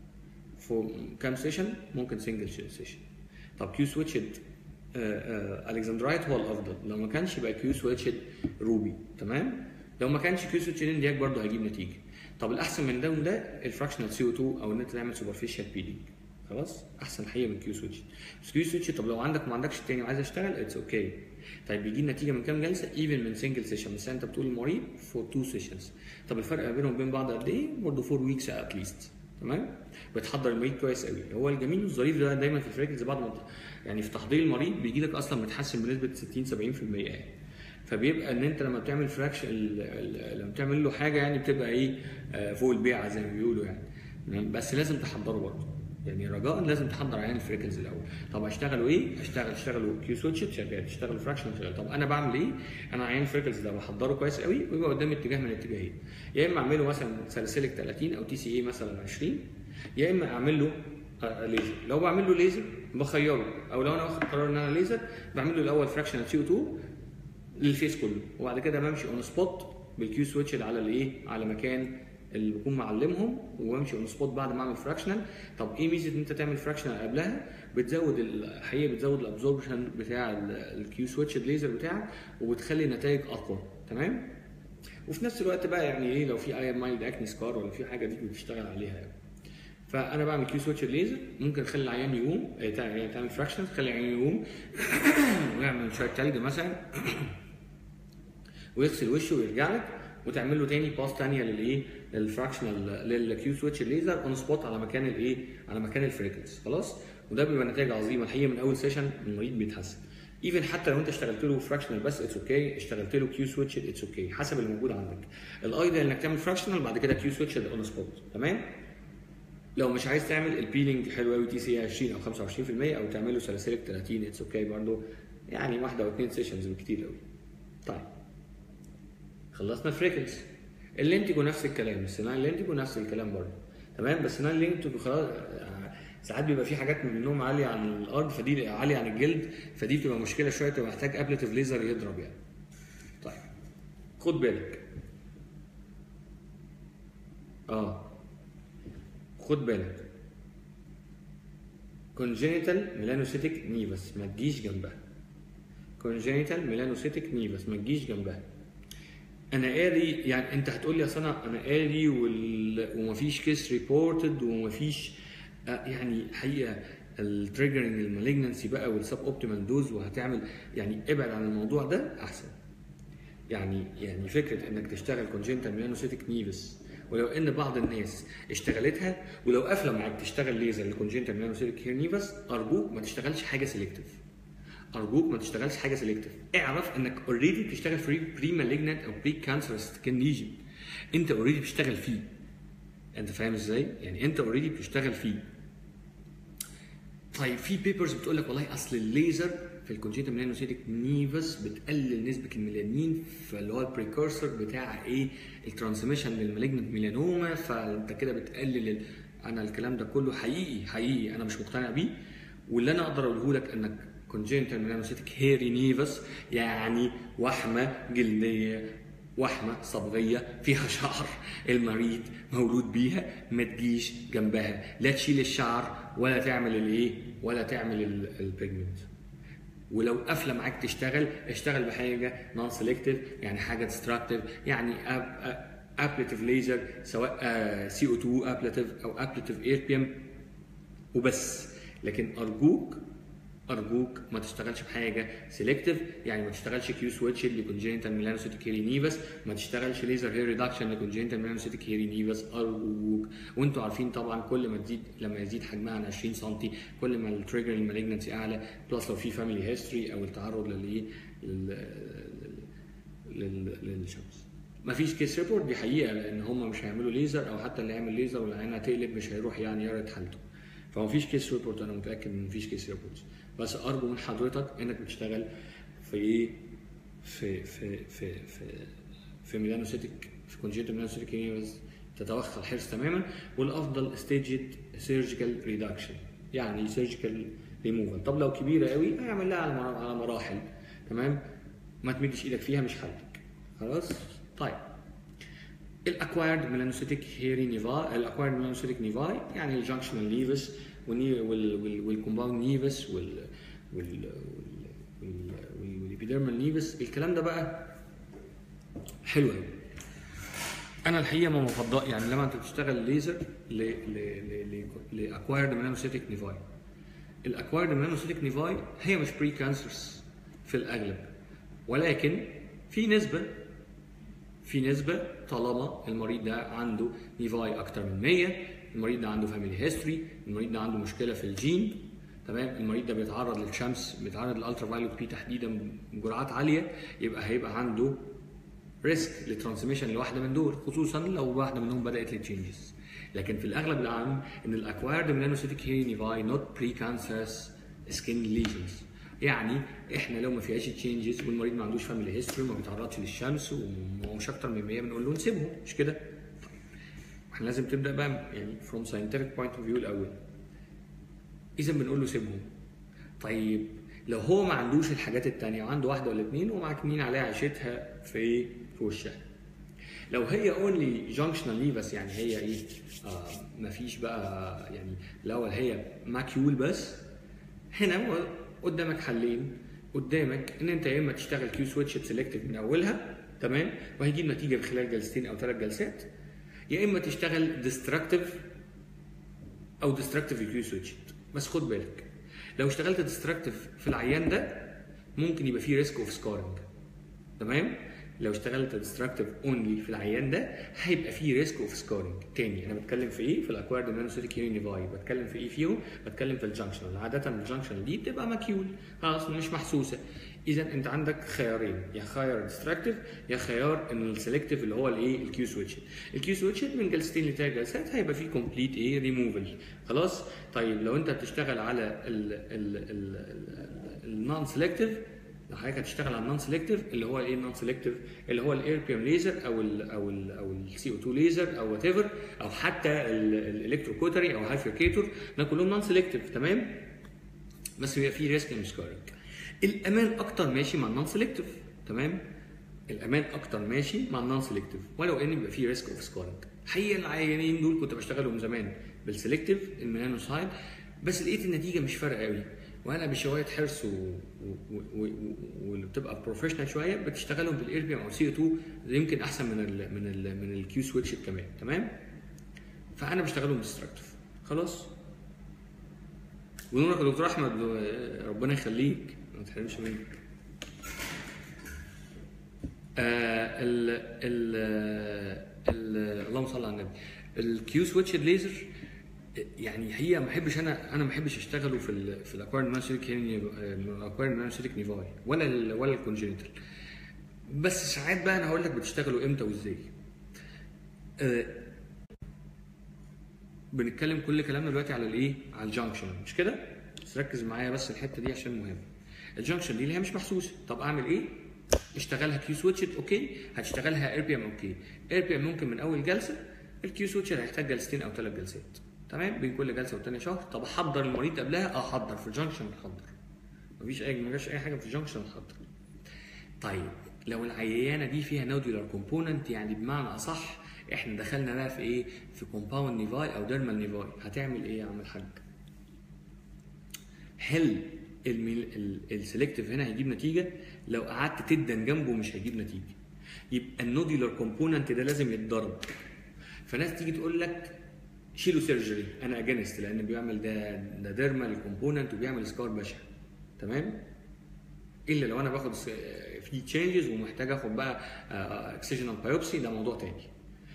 في كام سيشن ممكن سنجل سيشن طب كيو سويتش الكسندرايت هو الافضل لو ما كانش يبقى كيو سويتشد روبي تمام لو ما كانش كيو سويتشد اندياك برضه هيجيب نتيجه طب الاحسن من ده وده الفراكشنال سي او 2 او ان انت تعمل سوبرفيشال بيلينج خلاص احسن حقيقه من كيو سويتش بس كيو سويتش طب لو عندك ما عندكش التاني وعايز اشتغل اتس اوكي okay. طيب بيجي نتيجه من كام جلسه ايفن من سنجل سيشن بس انت بتقول المريض فور تو سيشنز طب الفرق ما بينهم وبين بعض قد ايه برضه 4 ويكس ات ليست تمام بتحضر المريض كويس قوي هو الجميل والظريف ده دايما في الفريكلز بعد ما يعني في تحضير المريض بيجي لك اصلا متحسن بنسبه 60 70% يعني فبيبقى ان انت لما بتعمل فراكشن لما بتعمل له حاجه يعني بتبقى ايه فوق البيعه زي ما بيقولوا يعني بس لازم تحضره برضه يعني رجاء لازم تحضر عيان الفريكلز الاول طب اشتغلوا ايه اشتغل اشتغلوا كيو سويتش شغال اشتغلوا فراكشن شغال طب انا بعمل ايه انا عيان الفريكلز ده بحضره كويس قوي ويبقى قدامي اتجاه من الاتجاهين يا اما اعمله مثلا ساليسيليك 30 او تي سي اي مثلا 20 يا اما اعمل له ليزر لو بعمل له ليزر بخيره او لو انا واخد قرار ان انا ليزر بعمل له الاول فراكشن سي او 2 للفيس كله وبعد كده بمشي اون سبوت بالكيو سويتش على الايه على مكان اللي بكون معلمهم وامشي اون سبوت بعد ما اعمل فراكشنال طب ايه ميزه ان انت تعمل فراكشنال قبلها بتزود الحقيقه بتزود الابزوربشن بتاع الكيو سويتش ليزر بتاعك وبتخلي النتائج اقوى تمام وفي نفس الوقت بقى يعني ايه لو في اي مايلد اكني سكار ولا في حاجه دي بتشتغل عليها يعني. فانا بعمل كيو سويتش ليزر ممكن اخلي العيان يقوم يعني تعمل فراكشن تخلي العيان يقوم ويعمل شويه تلج مثلا ويغسل وشه ويرجع لك وتعمل له تاني باس تانية للايه للفراكشنال للكيو سويتش ليزر اون سبوت على مكان الايه على مكان الفريكلز خلاص وده بيبقى نتائج عظيمه الحقيقه من اول سيشن المريض بيتحسن ايفن حتى لو انت اشتغلت له فراكشنال بس اتس اوكي okay. اشتغلت له كيو سويتش اتس اوكي okay. حسب اللي موجود عندك الايديال انك تعمل فراكشنال بعد كده كيو سويتش اون سبوت تمام لو مش عايز تعمل البيلينج حلو قوي تي سي 20 او 25% او تعمل له سلاسلك 30 اتس اوكي okay برضه يعني واحده او اثنين سيشنز بالكتير قوي طيب خلصنا فريكلز اللينتيجو نفس الكلام السينال اللينتيجو نفس الكلام برضه تمام بس السينال اللينتيجو خلاص ساعات بيبقى في حاجات منهم عاليه عن الارض فدي عاليه عن الجلد فدي بتبقى مشكله شويه تبقى محتاج ابلتيف ليزر يضرب يعني طيب خد بالك اه خد بالك كونجينيتال ميلانوسيتيك نيفس ما تجيش جنبها كونجينيتال ميلانوسيتيك نيفس ما تجيش جنبها انا قاري يعني انت هتقول لي اصل انا انا قاري وال... ومفيش كيس ريبورتد ومفيش آه يعني حقيقه التريجرنج المالجنسي بقى والسب اوبتيمال دوز وهتعمل يعني ابعد عن الموضوع ده احسن يعني يعني فكره انك تشتغل كونجنتال ميلانوسيتيك نيفس ولو ان بعض الناس اشتغلتها ولو قافله معاك تشتغل ليزر للكونجنتال ميلانوسيتيك نيفس ارجوك ما تشتغلش حاجه سيلكتيف ارجوك ما تشتغلش حاجه سيلكتيف اعرف انك اوريدي بتشتغل في بري مالجنت او بري كانسرس سكين ليجن انت اوريدي بتشتغل فيه انت فاهم ازاي يعني انت اوريدي بتشتغل فيه طيب في بيبرز بتقول لك والله اصل الليزر في الكونجنتال ميلانوسيتيك نيفس بتقلل نسبه الميلانين فاللي هو البريكورسور بتاع ايه الترانسميشن للمالجنت ميلانوما فانت كده بتقلل ال... انا الكلام ده كله حقيقي حقيقي انا مش مقتنع بيه واللي انا اقدر اقوله لك انك congenital melanocytic hairy nevus يعني وحمة جلدية وحمة صبغية فيها شعر المريض مولود بيها ما تجيش جنبها لا تشيل الشعر ولا تعمل الايه ولا تعمل البيجمنت ولو قافله معاك تشتغل اشتغل بحاجه نون سيلكتيف يعني حاجه ديستراكتيف يعني ابليتيف ليزر سواء سي او 2 ابليتيف او ابليتيف اير بي ام وبس لكن ارجوك ارجوك ما تشتغلش بحاجه سيلكتيف يعني ما تشتغلش كيو سويتش لكونجينيتال ميلانوسيتيك هيري نيفس ما تشتغلش ليزر هير ريدكشن لكونجينيتال ميلانوسيتيك هيري نيفس ارجوك وانتوا عارفين طبعا كل ما تزيد لما يزيد حجمها عن 20 سم كل ما التريجر المالجنسي اعلى بلس لو في فاميلي هيستوري او التعرض للايه للشمس ما فيش كيس ريبورت دي حقيقه ان هم مش هيعملوا ليزر او حتى اللي يعمل ليزر والعين هتقلب مش هيروح يعني يرد حالته فما فيش كيس ريبورت انا متاكد ان مفيش كيس ريبورت بس ارجو من حضرتك انك بتشتغل في ايه في في في في في ميلانوسيتك في كونجيتال ميلانوسيتك انيمز تتوخى الحرص تماما والافضل ستيجد سيرجيكال ريدكشن يعني سيرجيكال ريموفال طب لو كبيره قوي اعمل لها على مرا- على مراحل تمام ما تمدش ايدك فيها مش حالتك خلاص طيب الاكوايرد ميلانوسيتيك هيري نيفاي الاكوايرد ميلانوسيتيك نيفاي يعني الجنكشنال نيفس والكومباوند نيفس وال وال والابيديرمال نيفس الكلام ده بقى حلو قوي انا الحقيقه ما بفضل يعني لما انت بتشتغل ليزر ل ل ل لاكوايرد ميلانوسيتيك نيفاي الاكوايرد ميلانوسيتيك نيفاي هي مش بري كانسرز في الاغلب ولكن في نسبه في نسبة طالما المريض ده عنده نيفاي أكتر من 100 المريض ده عنده فاميلي هيستوري المريض ده عنده مشكلة في الجين تمام المريض ده بيتعرض للشمس بيتعرض للالترا فايلوت بي تحديدا بجرعات عالية يبقى هيبقى عنده ريسك لترانسميشن لواحدة من دول خصوصا لو واحدة منهم بدأت للتشينجز لكن في الأغلب العام إن الأكوايرد ميلانوسيتيك هيري نيفاي نوت بري كانسرس سكين ليجنز يعني احنا لو ما فيهاش تشينجز والمريض ما عندوش فاميلي هيستوري وما بيتعرضش للشمس ومش اكتر من 100 بنقول له نسيبهم مش كده؟ احنا لازم تبدا بقى يعني فروم ساينتفك بوينت اوف فيو الاول اذا بنقول له سيبهم طيب لو هو ما عندوش الحاجات التانية وعنده واحدة ولا اتنين ومعكنين عليها عيشتها في في وشها لو هي اونلي جانكشنال ليفس يعني هي ايه آه مفيش بقى يعني الاول هي ماكيول بس هنا قدامك حلين قدامك ان انت يا اما تشتغل كيو سويتش سيلكتيف من اولها تمام وهيجيب نتيجه في خلال جلستين او ثلاث جلسات يا اما تشتغل ديستراكتيف او ديستراكتيف كيو سويتش بس خد بالك لو اشتغلت ديستراكتيف في العيان ده ممكن يبقى فيه ريسك اوف سكارنج تمام لو اشتغلت ديستراكتيف اونلي في العيان ده هيبقى فيه ريسك اوف سكارنج تاني انا بتكلم في ايه في الاكوايرد مانوسيتيك يونيفاي بتكلم في ايه فيهم بتكلم في الجنكشن عاده الجنكشن دي بتبقى ماكيول خلاص مش محسوسه اذا انت عندك خيارين يا خيار ديستراكتيف يا خيار ان السلكتيف اللي هو الايه الكيو سويتش الكيو سويتش من جلستين لثلاث جلسات هيبقى فيه كومبليت ايه ريموفل خلاص طيب لو انت بتشتغل على النون سلكتيف لو حضرتك هتشتغل على النون سيلكتيف اللي هو ايه النون سيلكتيف اللي هو الاير بيم ليزر او ال او ال او السي او 2 ليزر او وات ايفر او حتى الالكترو كوتري او هايفركيتور ده كلهم نون سيلكتيف تمام بس بيبقى فيه ريسك انسكارنج الامان اكتر ماشي مع النون سيلكتيف تمام الامان اكتر ماشي مع النون سيلكتيف ولو ان بيبقى فيه ريسك اوف سكارنج حقيقه العيانين دول كنت بشتغلهم زمان بالسيلكتيف الميلانوسايد بس لقيت النتيجه مش فارقه قوي وانا بشويه حرص واللي بتبقى بروفيشنال شويه بتشتغلهم بالايربيوم او سي 2 يمكن احسن من ال من ال من الكيو سويتش كمان تمام فانا بشتغلهم ديستراكتيف خلاص ونورك يا دكتور احمد ربنا يخليك ما تحرمش منك آه ال ال ال اللهم صل على النبي الكيو سويتش ليزر يعني هي ما بحبش انا انا ما بحبش اشتغله في ال في الاكوارد مانوسيتيك الاكوارد مانوسيتيك نيفاي ولا ال ولا الكونجنتال بس ساعات بقى انا هقول لك بتشتغلوا امتى وازاي أه بنتكلم كل كلامنا دلوقتي على الايه على الجانكشن مش كده بس ركز معايا بس الحته دي عشان مهم الجانكشن دي اللي هي مش محسوسه طب اعمل ايه اشتغلها كيو سويتش اوكي هتشتغلها اير بي ام اوكي اير بي ام ممكن من اول جلسه الكيو سويتش هيحتاج جلستين او ثلاث جلسات تمام بين كل جلسه والتانيه شهر طب احضر المريض قبلها اه حضر في الجنكشن حضر مفيش اي مفيش اي حاجه في الجنكشن حضر طيب لو العيانه دي فيها نودولار كومبوننت يعني بمعنى اصح احنا دخلنا بقى في ايه في كومباوند نيفاي او ديرمال نيفاي هتعمل ايه يا عم الحاج هل السلكتيف هنا هيجيب نتيجه لو قعدت تدن جنبه مش هيجيب نتيجه يبقى النوديولار كومبوننت ده لازم يتضرب فناس تيجي تقول لك شيلوا سيرجري انا اجانست لان بيعمل ده ده ديرمال كومبوننت وبيعمل سكار بشع تمام الا لو انا باخد س- في تشينجز ومحتاج اخد بقى اكسجينال بايوبسي ده موضوع تاني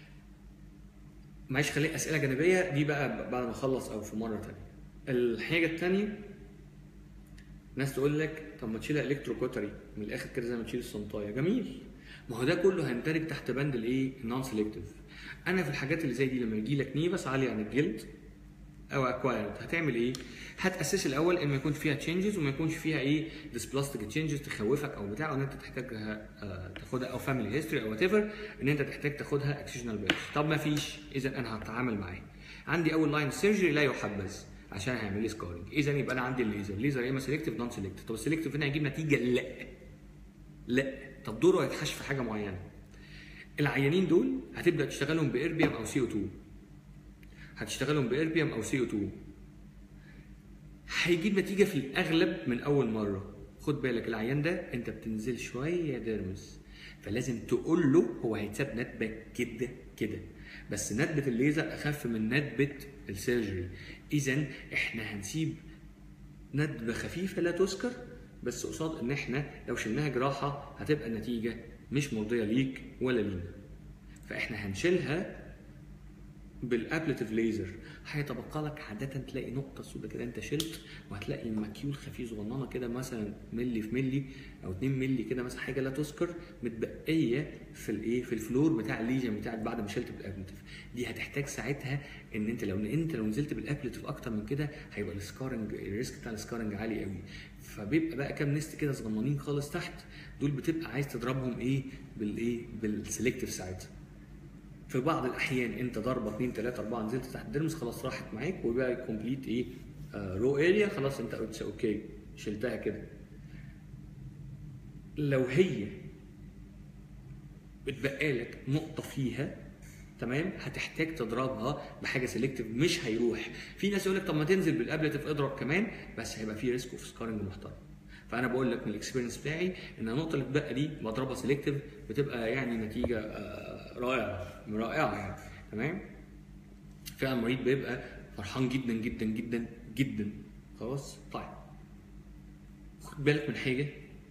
معلش خليه اسئله جانبيه دي بقى بعد ما اخلص او في مره تانية الحاجه التانية ناس تقول لك طب ما تشيلها الكتروكوتري من الاخر كده زي ما تشيل السنطايه جميل ما هو ده كله هيندرج تحت بند الايه النون سيلكتيف انا في الحاجات اللي زي دي لما يجي لك نيفس عاليه عن الجلد او اكوايرد هتعمل ايه؟ هتاسس الاول ان ما يكونش فيها تشينجز وما يكونش فيها ايه ديسبلاستيك تشينجز تخوفك او بتاع او ان انت تحتاجها آه، تاخدها او فاميلي هيستوري او وات ايفر ان انت تحتاج تاخدها اكسجنال بيرس طب ما فيش اذا انا هتعامل معاه عندي اول لاين سيرجري لا يحبذ عشان هيعمل لي سكارنج اذا يبقى انا عندي الليزر الليزر يا اما سيلكتيف نون سيلكتيف طب السيلكتيف هنا هيجيب نتيجه لا لا طب دوره هيتحش في حاجه معينه العيانين دول هتبدا تشتغلهم باربيوم او سي او 2 هتشتغلهم باربيوم او سي او 2 هيجيب نتيجه في الاغلب من اول مره خد بالك العيان ده انت بتنزل شويه ديرمس فلازم تقول له هو هيتساب ندبه كده كده بس ندبه الليزر اخف من ندبه السيرجري اذا احنا هنسيب ندبه خفيفه لا تذكر بس قصاد ان احنا لو شلناها جراحه هتبقى النتيجه مش مرضيه ليك ولا لينا فاحنا هنشيلها بالابلتيف ليزر هيتبقى لك عاده تلاقي نقطه سوداء كده انت شلت وهتلاقي المكيول خفيف صغننه كده مثلا ملي في ملي او 2 ملي كده مثلا حاجه لا تذكر متبقيه في الايه في الفلور بتاع الليجن بتاعك بعد ما شلت بالابلتيف دي هتحتاج ساعتها ان انت لو انت لو نزلت بالابلتيف اكتر من كده هيبقى السكارنج الريسك بتاع السكارنج عالي قوي فبيبقى بقى كام نست كده صغننين خالص تحت دول بتبقى عايز تضربهم ايه بالايه بالسلكتيف ساعتها في بعض الاحيان انت ضربه 2 3 4 نزلت تحت الدرمس خلاص راحت معاك وبقى كومبليت ايه رو اريا خلاص انت قلت اوكي شلتها كده لو هي اتبقى لك نقطه فيها تمام هتحتاج تضربها بحاجه سيلكتيف مش هيروح في ناس يقول لك طب ما تنزل بالابلتيف اضرب كمان بس هيبقى في ريسك اوف سكارنج محترم فانا بقول لك من الاكسبيرينس بتاعي ان النقطه اللي اتبقى دي بضربها سيلكتيف بتبقى يعني نتيجه آه، رائعه رائعه يعني تمام فعلا المريض بيبقى فرحان جدا جدا جدا جدا خلاص طيب خد بالك من حاجه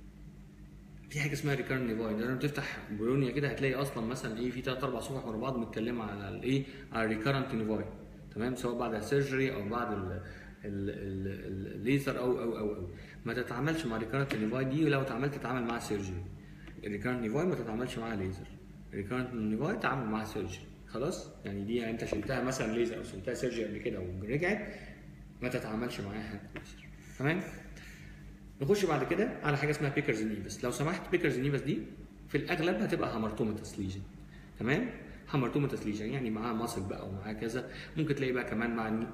في حاجه اسمها ريكارن نيفاي ده لما تفتح برونيا كده هتلاقي اصلا مثلا ايه في ثلاث اربع صفح ورا بعض متكلمه على الايه على الريكارنت نيفاي تمام سواء بعد السيرجري او بعد ال- ال- ال- الليزر او او او او ما تتعاملش مع ريكارنت نيفاي دي ولو اتعاملت تتعامل مع سيرجري الريكارنت نيفاي ما تتعاملش معاها ليزر الريكارنت نيفاي تعامل معاها سيرجري خلاص يعني دي انت شلتها مثلا ليزر او شلتها سيرجري قبل كده ورجعت ما تتعاملش معاها ليزر تمام نخش بعد كده على حاجه اسمها بيكرز نيفس لو سمحت بيكرز نيفس دي في الاغلب هتبقى هامرتوماتس ليجن تمام هامرتوماتس ليجن يعني معاه ماسل بقى ومعاه كذا ممكن تلاقي بقى كمان مع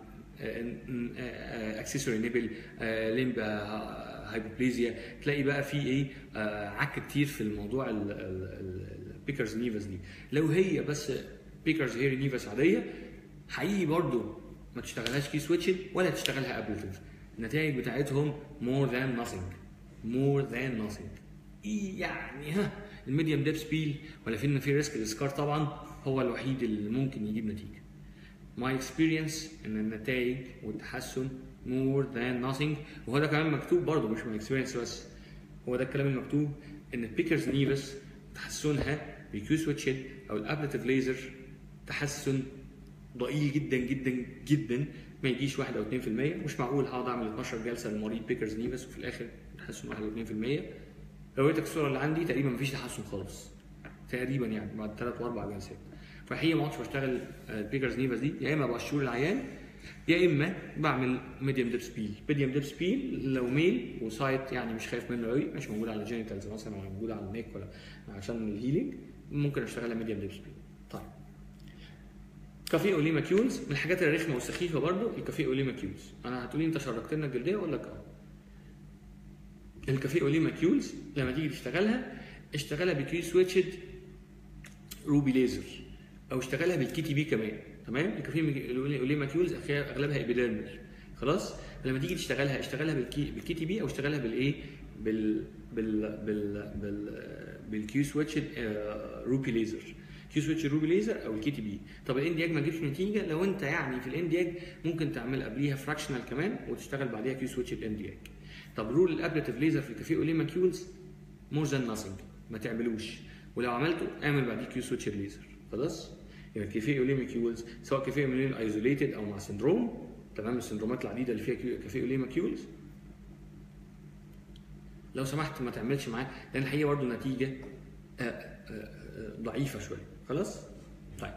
اكسسوري نيبل ليمبا هايبوبليزيا تلاقي بقى في ايه آه، عك كتير في الموضوع البيكرز نيفس دي لو هي بس بيكرز هيري نيفس عاديه حقيقي برضو ما تشتغلهاش كي سويتشد ولا تشتغلها ابلتيف النتائج بتاعتهم more than nothing more than nothing إيه يعني ها الميديم ديب سبيل ولا في في ريسك السكار طبعا هو الوحيد اللي ممكن يجيب نتيجه my experience ان النتائج والتحسن more than nothing وهو ده كمان مكتوب برضه مش my experience بس هو ده الكلام المكتوب ان البيكرز نيفس تحسنها بكيو سويتشد او الابلتيف ليزر تحسن ضئيل جدا جدا جدا ما يجيش 1 او 2% مش معقول هقعد اعمل 12 جلسه للمريض بيكرز نيفس وفي الاخر تحسن 1 او 2% لو وريتك الصوره اللي عندي تقريبا مفيش تحسن خالص تقريبا يعني بعد ثلاث واربع جلسات فحقيقه ما عدتش بشتغل البيكرز نيفس دي يا اما بقشور العيان يا اما بعمل ميديوم ديب سبيل ميديوم ديب سبيل لو ميل وسايت يعني مش خايف منه قوي مش موجود على الجينيتالز مثلا ولا موجود على النيك ولا عشان الهيلينج ممكن اشتغلها ميديوم ديب سبيل طيب كافيه اوليما كيولز من الحاجات الرخمه والسخيفه برضو الكافيه اوليما كيولز انا هتقولي انت شركت لنا الجلديه اقول لك اه الكافيه اوليما كيولز لما تيجي تشتغلها اشتغلها بكيو سويتشد روبي ليزر او اشتغلها بالكي تي بي كمان تمام الكافيه اوليما كيولز اغلبها ابيديرمال خلاص لما تيجي تشتغلها اشتغلها بالكي بالكي تي بي او اشتغلها بالايه بال بال بال بال بالكيو سويتش روبي ليزر كيو سويتش روبي ليزر او الكي تي بي طب الان دياج ما جبتش نتيجه لو انت يعني في الان دياج ممكن تعمل قبليها فراكشنال كمان وتشتغل بعديها كيو سويتش الان دياج طب رول الابلتيف ليزر في الكافيه اوليما كيولز مور ذان ناثينج ما تعملوش ولو عملته اعمل بعديه كيو سويتش ليزر خلاص يبقى الكافيه اوليما كيولز سواء كافيه اوليما ايزوليتد او مع سندروم تمام السندرومات العديده اللي فيها كافيه اوليما كيولز لو سمحت ما تعملش معاه لان الحقيقه برضه نتيجه آه، آه، آه، ضعيفه شويه خلاص طيب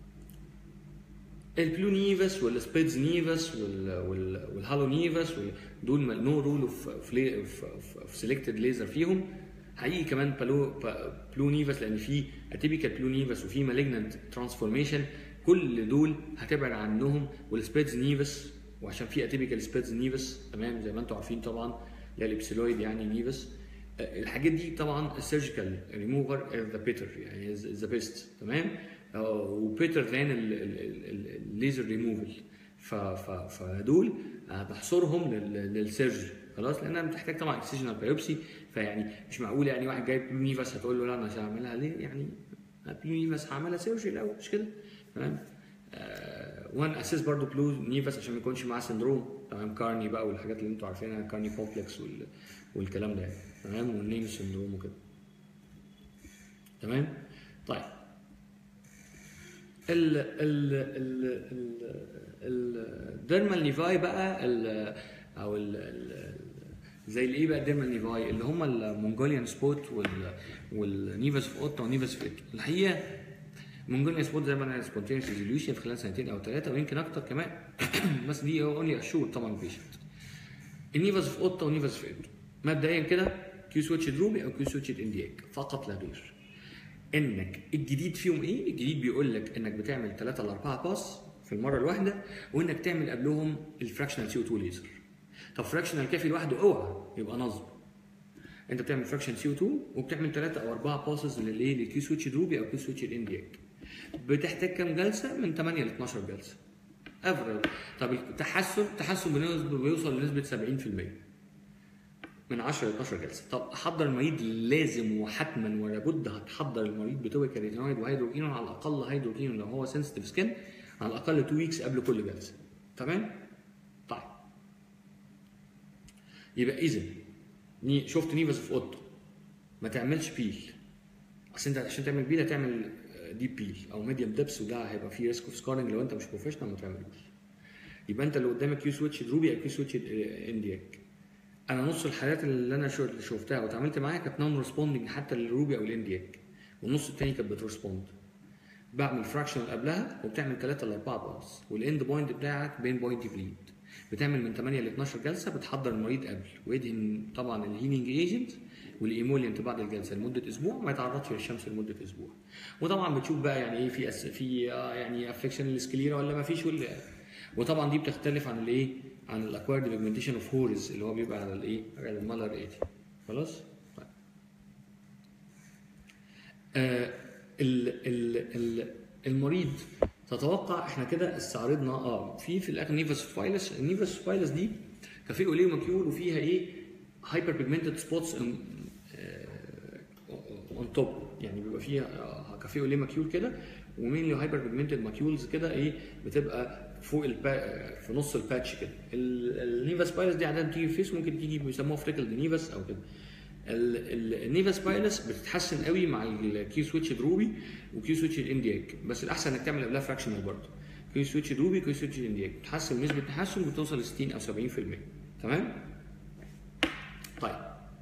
البلو نيفس والسبيدز نيفس وال وال والهالو نيفس دول نو رول اوف اوف سيلكتد ليزر فيهم حقيقي كمان بلو بلو نيفس لان في اتيبيكال بلو نيفس وفي مالجنانت ترانسفورميشن كل دول هتبعد عنهم والسبيدز نيفس وعشان في اتيبيكال سبيدز نيفس تمام زي ما انتم عارفين طبعا اللي هي الابسيلويد يعني نيفس آه، الحاجات دي طبعا السيرجيكال ريموفر ذا بيتر يعني ذا بيست تمام وبيتر ذان الليزر ريموفل فدول بحصرهم للسيرجري خلاص لانها بتحتاج طبعا اكسجنال بايوبسي فيعني مش معقول يعني واحد جايب بلو نيفاس هتقول له لا انا مش هعملها ليه يعني بلو نيفاس هعملها سيرجري الاول مش كده تمام آه وان اساس برضو بلو نيفاس عشان ما يكونش معاه سندروم تمام كارني بقى والحاجات اللي انتوا عارفينها كارني كومبلكس وال... والكلام ده يعني تمام والنيم سندروم وكده تمام طيب ال ال ال الديرمال نيفاي بقى ال او ال ال زي الايه بقى الديرمال نيفاي اللي هم المونجوليان سبوت والنيفاس في اوتا ونيفاس في الحقيقه مونجوليان سبوت زي ما انا سبونتينيوس ريزوليوشن في خلال سنتين او ثلاثه ويمكن اكتر كمان بس دي اونلي اشور طبعا بيشنت النيفاس في اوتا ونيفاس في مبدئيا كده كيو سويتش دروبي او كيو سويتش اندياك فقط لا غير انك الجديد فيهم ايه؟ الجديد بيقول لك انك بتعمل 3 ل 4 باس في المره الواحده وانك تعمل قبلهم الفراكشنال سي او 2 ليزر. طب فراكشنال كافي لوحده اوعى يبقى نصب. انت بتعمل فراكشن سي او 2 وبتعمل 3 او 4 باسز للايه؟ للكيو سويتش دروبي او كيو سويتش الاندياك. بتحتاج كام جلسه؟ من 8 ل 12 جلسه. افريج طب التحسن التحسن بيوصل لنسبه 70%. من 10 ل 12 جلسه طب احضر المريض لازم وحتما ولا بد هتحضر المريض بتوبيك ريتينويد وهيدروكينون على الاقل هيدروكينون لو هو سنسيتيف سكين على الاقل 2 ويكس قبل كل جلسه تمام طيب يبقى اذا شفت نيفس في اوضته ما تعملش بيل اصل انت عشان تعمل بيل هتعمل ديب بيل او ميديوم دبس وده هيبقى فيه ريسك اوف سكارنج لو انت مش بروفيشنال ما تعملوش يبقى انت اللي قدامك كيو سويتش دروبي او كيو سويتش اندياك انا نص الحالات اللي انا شفتها واتعاملت معاها كانت نون ريسبوندنج حتى للروبي او الاندياك والنص الثاني كانت بترسبوند بعمل فراكشنال قبلها وبتعمل 3 ل 4 باس والاند بوينت بتاعك بين بوينت بليد بتعمل من 8 ل 12 جلسه بتحضر المريض قبل ويدهن طبعا الهيلينج ايجنت والايمولينت بعد الجلسه لمده اسبوع ما يتعرضش للشمس لمده اسبوع وطبعا بتشوف بقى يعني ايه في أس... في آه، يعني افكشن السكليرا ولا ما فيش ولا وطبعا دي بتختلف عن الايه عن الاكوارد بيجمنتيشن اوف هورز اللي هو بيبقى على الايه على المالر 80 خلاص طيب آه ال ال ال المريض تتوقع احنا كده استعرضنا اه في في الاخر نيفاس فايلس النيفاس فايلس دي كافيه اوليه ماكيول وفيها ايه هايبر بيجمنتد سبوتس اون توب يعني بيبقى فيها كافيه اوليه ماكيول كده ومين هايبر بيجمنتد ماكيولز كده ايه بتبقى فوق البا... في نص الباتش كده النيفا سبايلس دي عاده بتيجي في فيس ممكن تيجي بيسموها فريكل نيفاس او كده النيفا سبايلس بتتحسن قوي مع الكيو سويتش دروبي وكيو سويتش الاندياك بس الاحسن انك تعمل قبلها فراكشنال برضه كيو سويتش دروبي كيو سويتش الاندياك بتحسن نسبه التحسن بتوصل ل 60 او 70% تمام طيب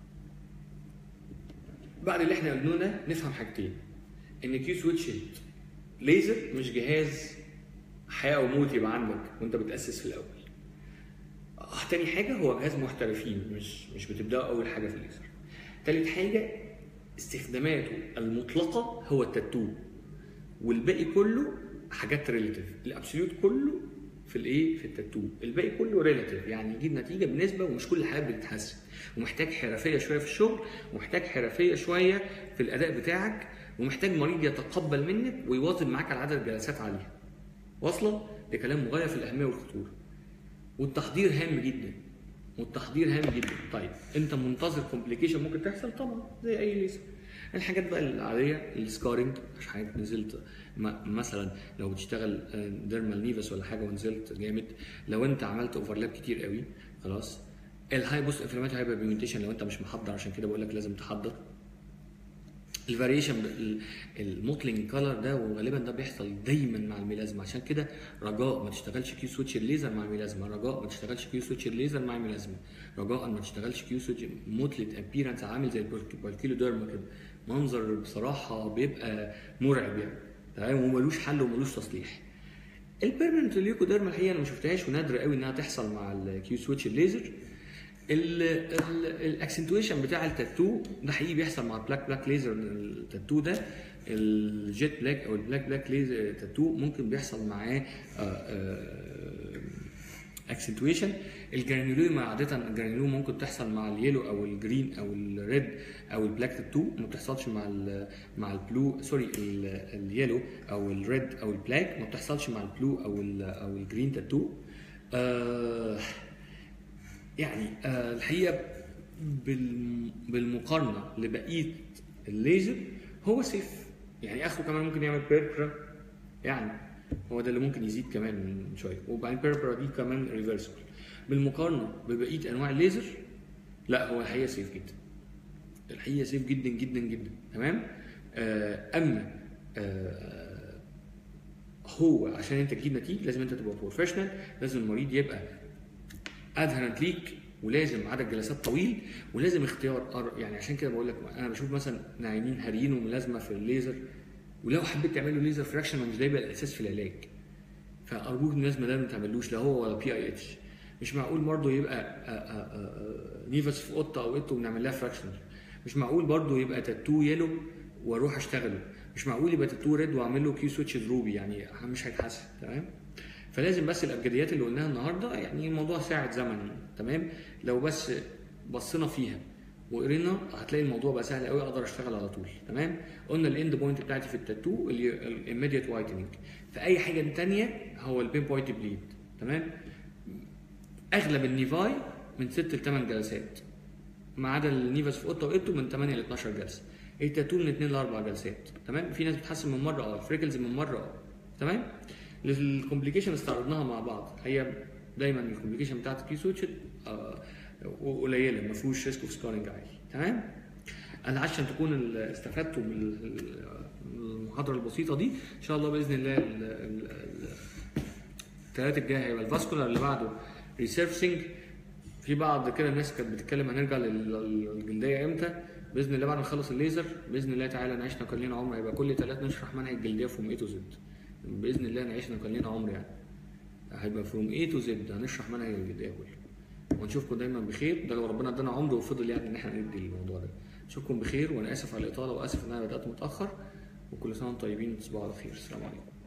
بعد اللي احنا قلناه ده نفهم حاجتين ان كيو سويتش ليزر مش جهاز حياه وموت يبقى عندك وانت بتاسس في الاول آه تاني حاجه هو جهاز محترفين مش مش بتبداوا اول حاجه في الليزر تالت حاجه استخداماته المطلقه هو التاتو والباقي كله حاجات ريليتيف الابسوليوت كله في الايه في التاتو الباقي كله ريلاتيف يعني يجيب نتيجه بنسبه ومش كل الحالات بتتحسن ومحتاج حرفيه شويه في الشغل ومحتاج حرفيه شويه في الاداء بتاعك ومحتاج مريض يتقبل منك ويواظب معاك على عدد جلسات عاليه واصله ده كلام مغاير في الاهميه والخطوره والتحضير هام جدا والتحضير هام جدا طيب انت منتظر كومبليكيشن ممكن تحصل طبعا زي اي ليزر الحاجات بقى العاديه السكارنج مش حاجات نزلت م- مثلا لو بتشتغل ديرمال نيفس ولا حاجه ونزلت جامد لو انت عملت اوفرلاب كتير قوي خلاص الهاي بوست انفلاماتوري هايبر بيجمنتيشن لو انت مش محضر عشان كده بقول لك لازم تحضر الفاريشن الموتلينج كولر ده وغالبا ده بيحصل دايما مع الميلازما عشان كده رجاء ما تشتغلش كيو سويتش ليزر مع الميلازما رجاء ما تشتغلش كيو سويتش ليزر مع الميلازما رجاء ما تشتغلش كيو سويتش موتلت ابيرنس عامل زي البالكيلو ديرما كده منظر بصراحه بيبقى مرعب يعني تمام وملوش حل وملوش تصليح البيرمننت ليوكوديرما الحقيقه انا ما شفتهاش ونادر قوي انها تحصل مع الكيو سويتش الليزر الاكسنتويشن بتاع التاتو ده حقيقي بيحصل مع البلاك بلاك ليزر التاتو ده الجيت بلاك او البلاك بلاك ليزر تاتو ممكن بيحصل معاه اكسنتويشن الجرانيولوما عاده الجرانيولوما ممكن تحصل مع اليلو او الجرين او الريد او البلاك تاتو ما بتحصلش مع ال مع البلو سوري ال- اليلو او الريد او البلاك ما بتحصلش مع البلو او ال او الجرين تاتو آه يعني آه الحقيقه بال- بالمقارنه لبقيه الليزر هو سيف يعني اخره كمان ممكن يعمل بيربرا يعني هو ده اللي ممكن يزيد كمان من شويه وبعدين بيربرا دي كمان ريفرسبل بالمقارنه ببقيه انواع الليزر لا هو الحقيقه سيف جدا الحقيقه سيف جدا جدا جدا تمام آه اما آه هو عشان انت تجيب نتيجه لازم انت تبقى بروفيشنال لازم المريض يبقى ادهرنت ليك ولازم عدد جلسات طويل ولازم اختيار أر... يعني عشان كده بقول لك انا بشوف مثلا نايمين هاريين وملازمه في الليزر ولو حبيت تعمل له ليزر فراكشن مش ده يبقى الاساس في العلاج فارجوك الملازمه ده ما تعملوش لا هو ولا بي اي اتش مش معقول برضه يبقى آآ آآ آآ نيفس في قطه او قطه ونعمل لها فراكشن مش معقول برضه يبقى تاتو يلو واروح اشتغله مش معقول يبقى تاتو ريد واعمل له كيو سويتش روبي يعني مش هيتحسن تمام فلازم بس الابجديات اللي قلناها النهارده يعني الموضوع ساعه زمن تمام لو بس بصينا فيها وقرينا هتلاقي الموضوع بقى سهل قوي اقدر اشتغل على طول تمام قلنا الاند بوينت بتاعتي في التاتو الاميديت وايتنينج في اي حاجه ثانيه هو البين بوينت بليد تمام اغلب النيفاي من 6 ل 8 جلسات ما عدا النيفاس في قطه وقطه من 8 ل 12 جلسه التاتو من 2 ل 4 جلسات تمام في ناس بتحسن من مره اه الفريكلز من مره اه تمام الكومبليكيشن استعرضناها مع بعض هي دايما الكومبليكيشن بتاعت الكي سويتش آه قليله ما فيهوش ريسك اوف سكارنج عالي تمام انا عشان تكون ال- استفدتوا من ال- المحاضره البسيطه دي ان شاء الله باذن الله ال- ال- ال- الثلاث الجاي هيبقى الفاسكولار اللي بعده ريسيرفسنج في بعض كده الناس كانت بتتكلم هنرجع لل- للجلديه امتى باذن الله بعد ما نخلص الليزر باذن الله تعالى نعيشنا كان لنا عمر هيبقى كل ثلاث نشرح منهج الجلديه فروم اي تو زد باذن الله نعيشنا كان لنا عمر يعني هيبقى فروم اي تو زد هنشرح منهج الجلديه كله ونشوفكم دايما بخير ده لو ربنا ادانا عمر وفضل يعني ان احنا ندي الموضوع ده اشوفكم بخير وانا اسف على الاطاله واسف ان انا بدات متاخر وكل سنه وانتم طيبين تصبحوا على خير السلام عليكم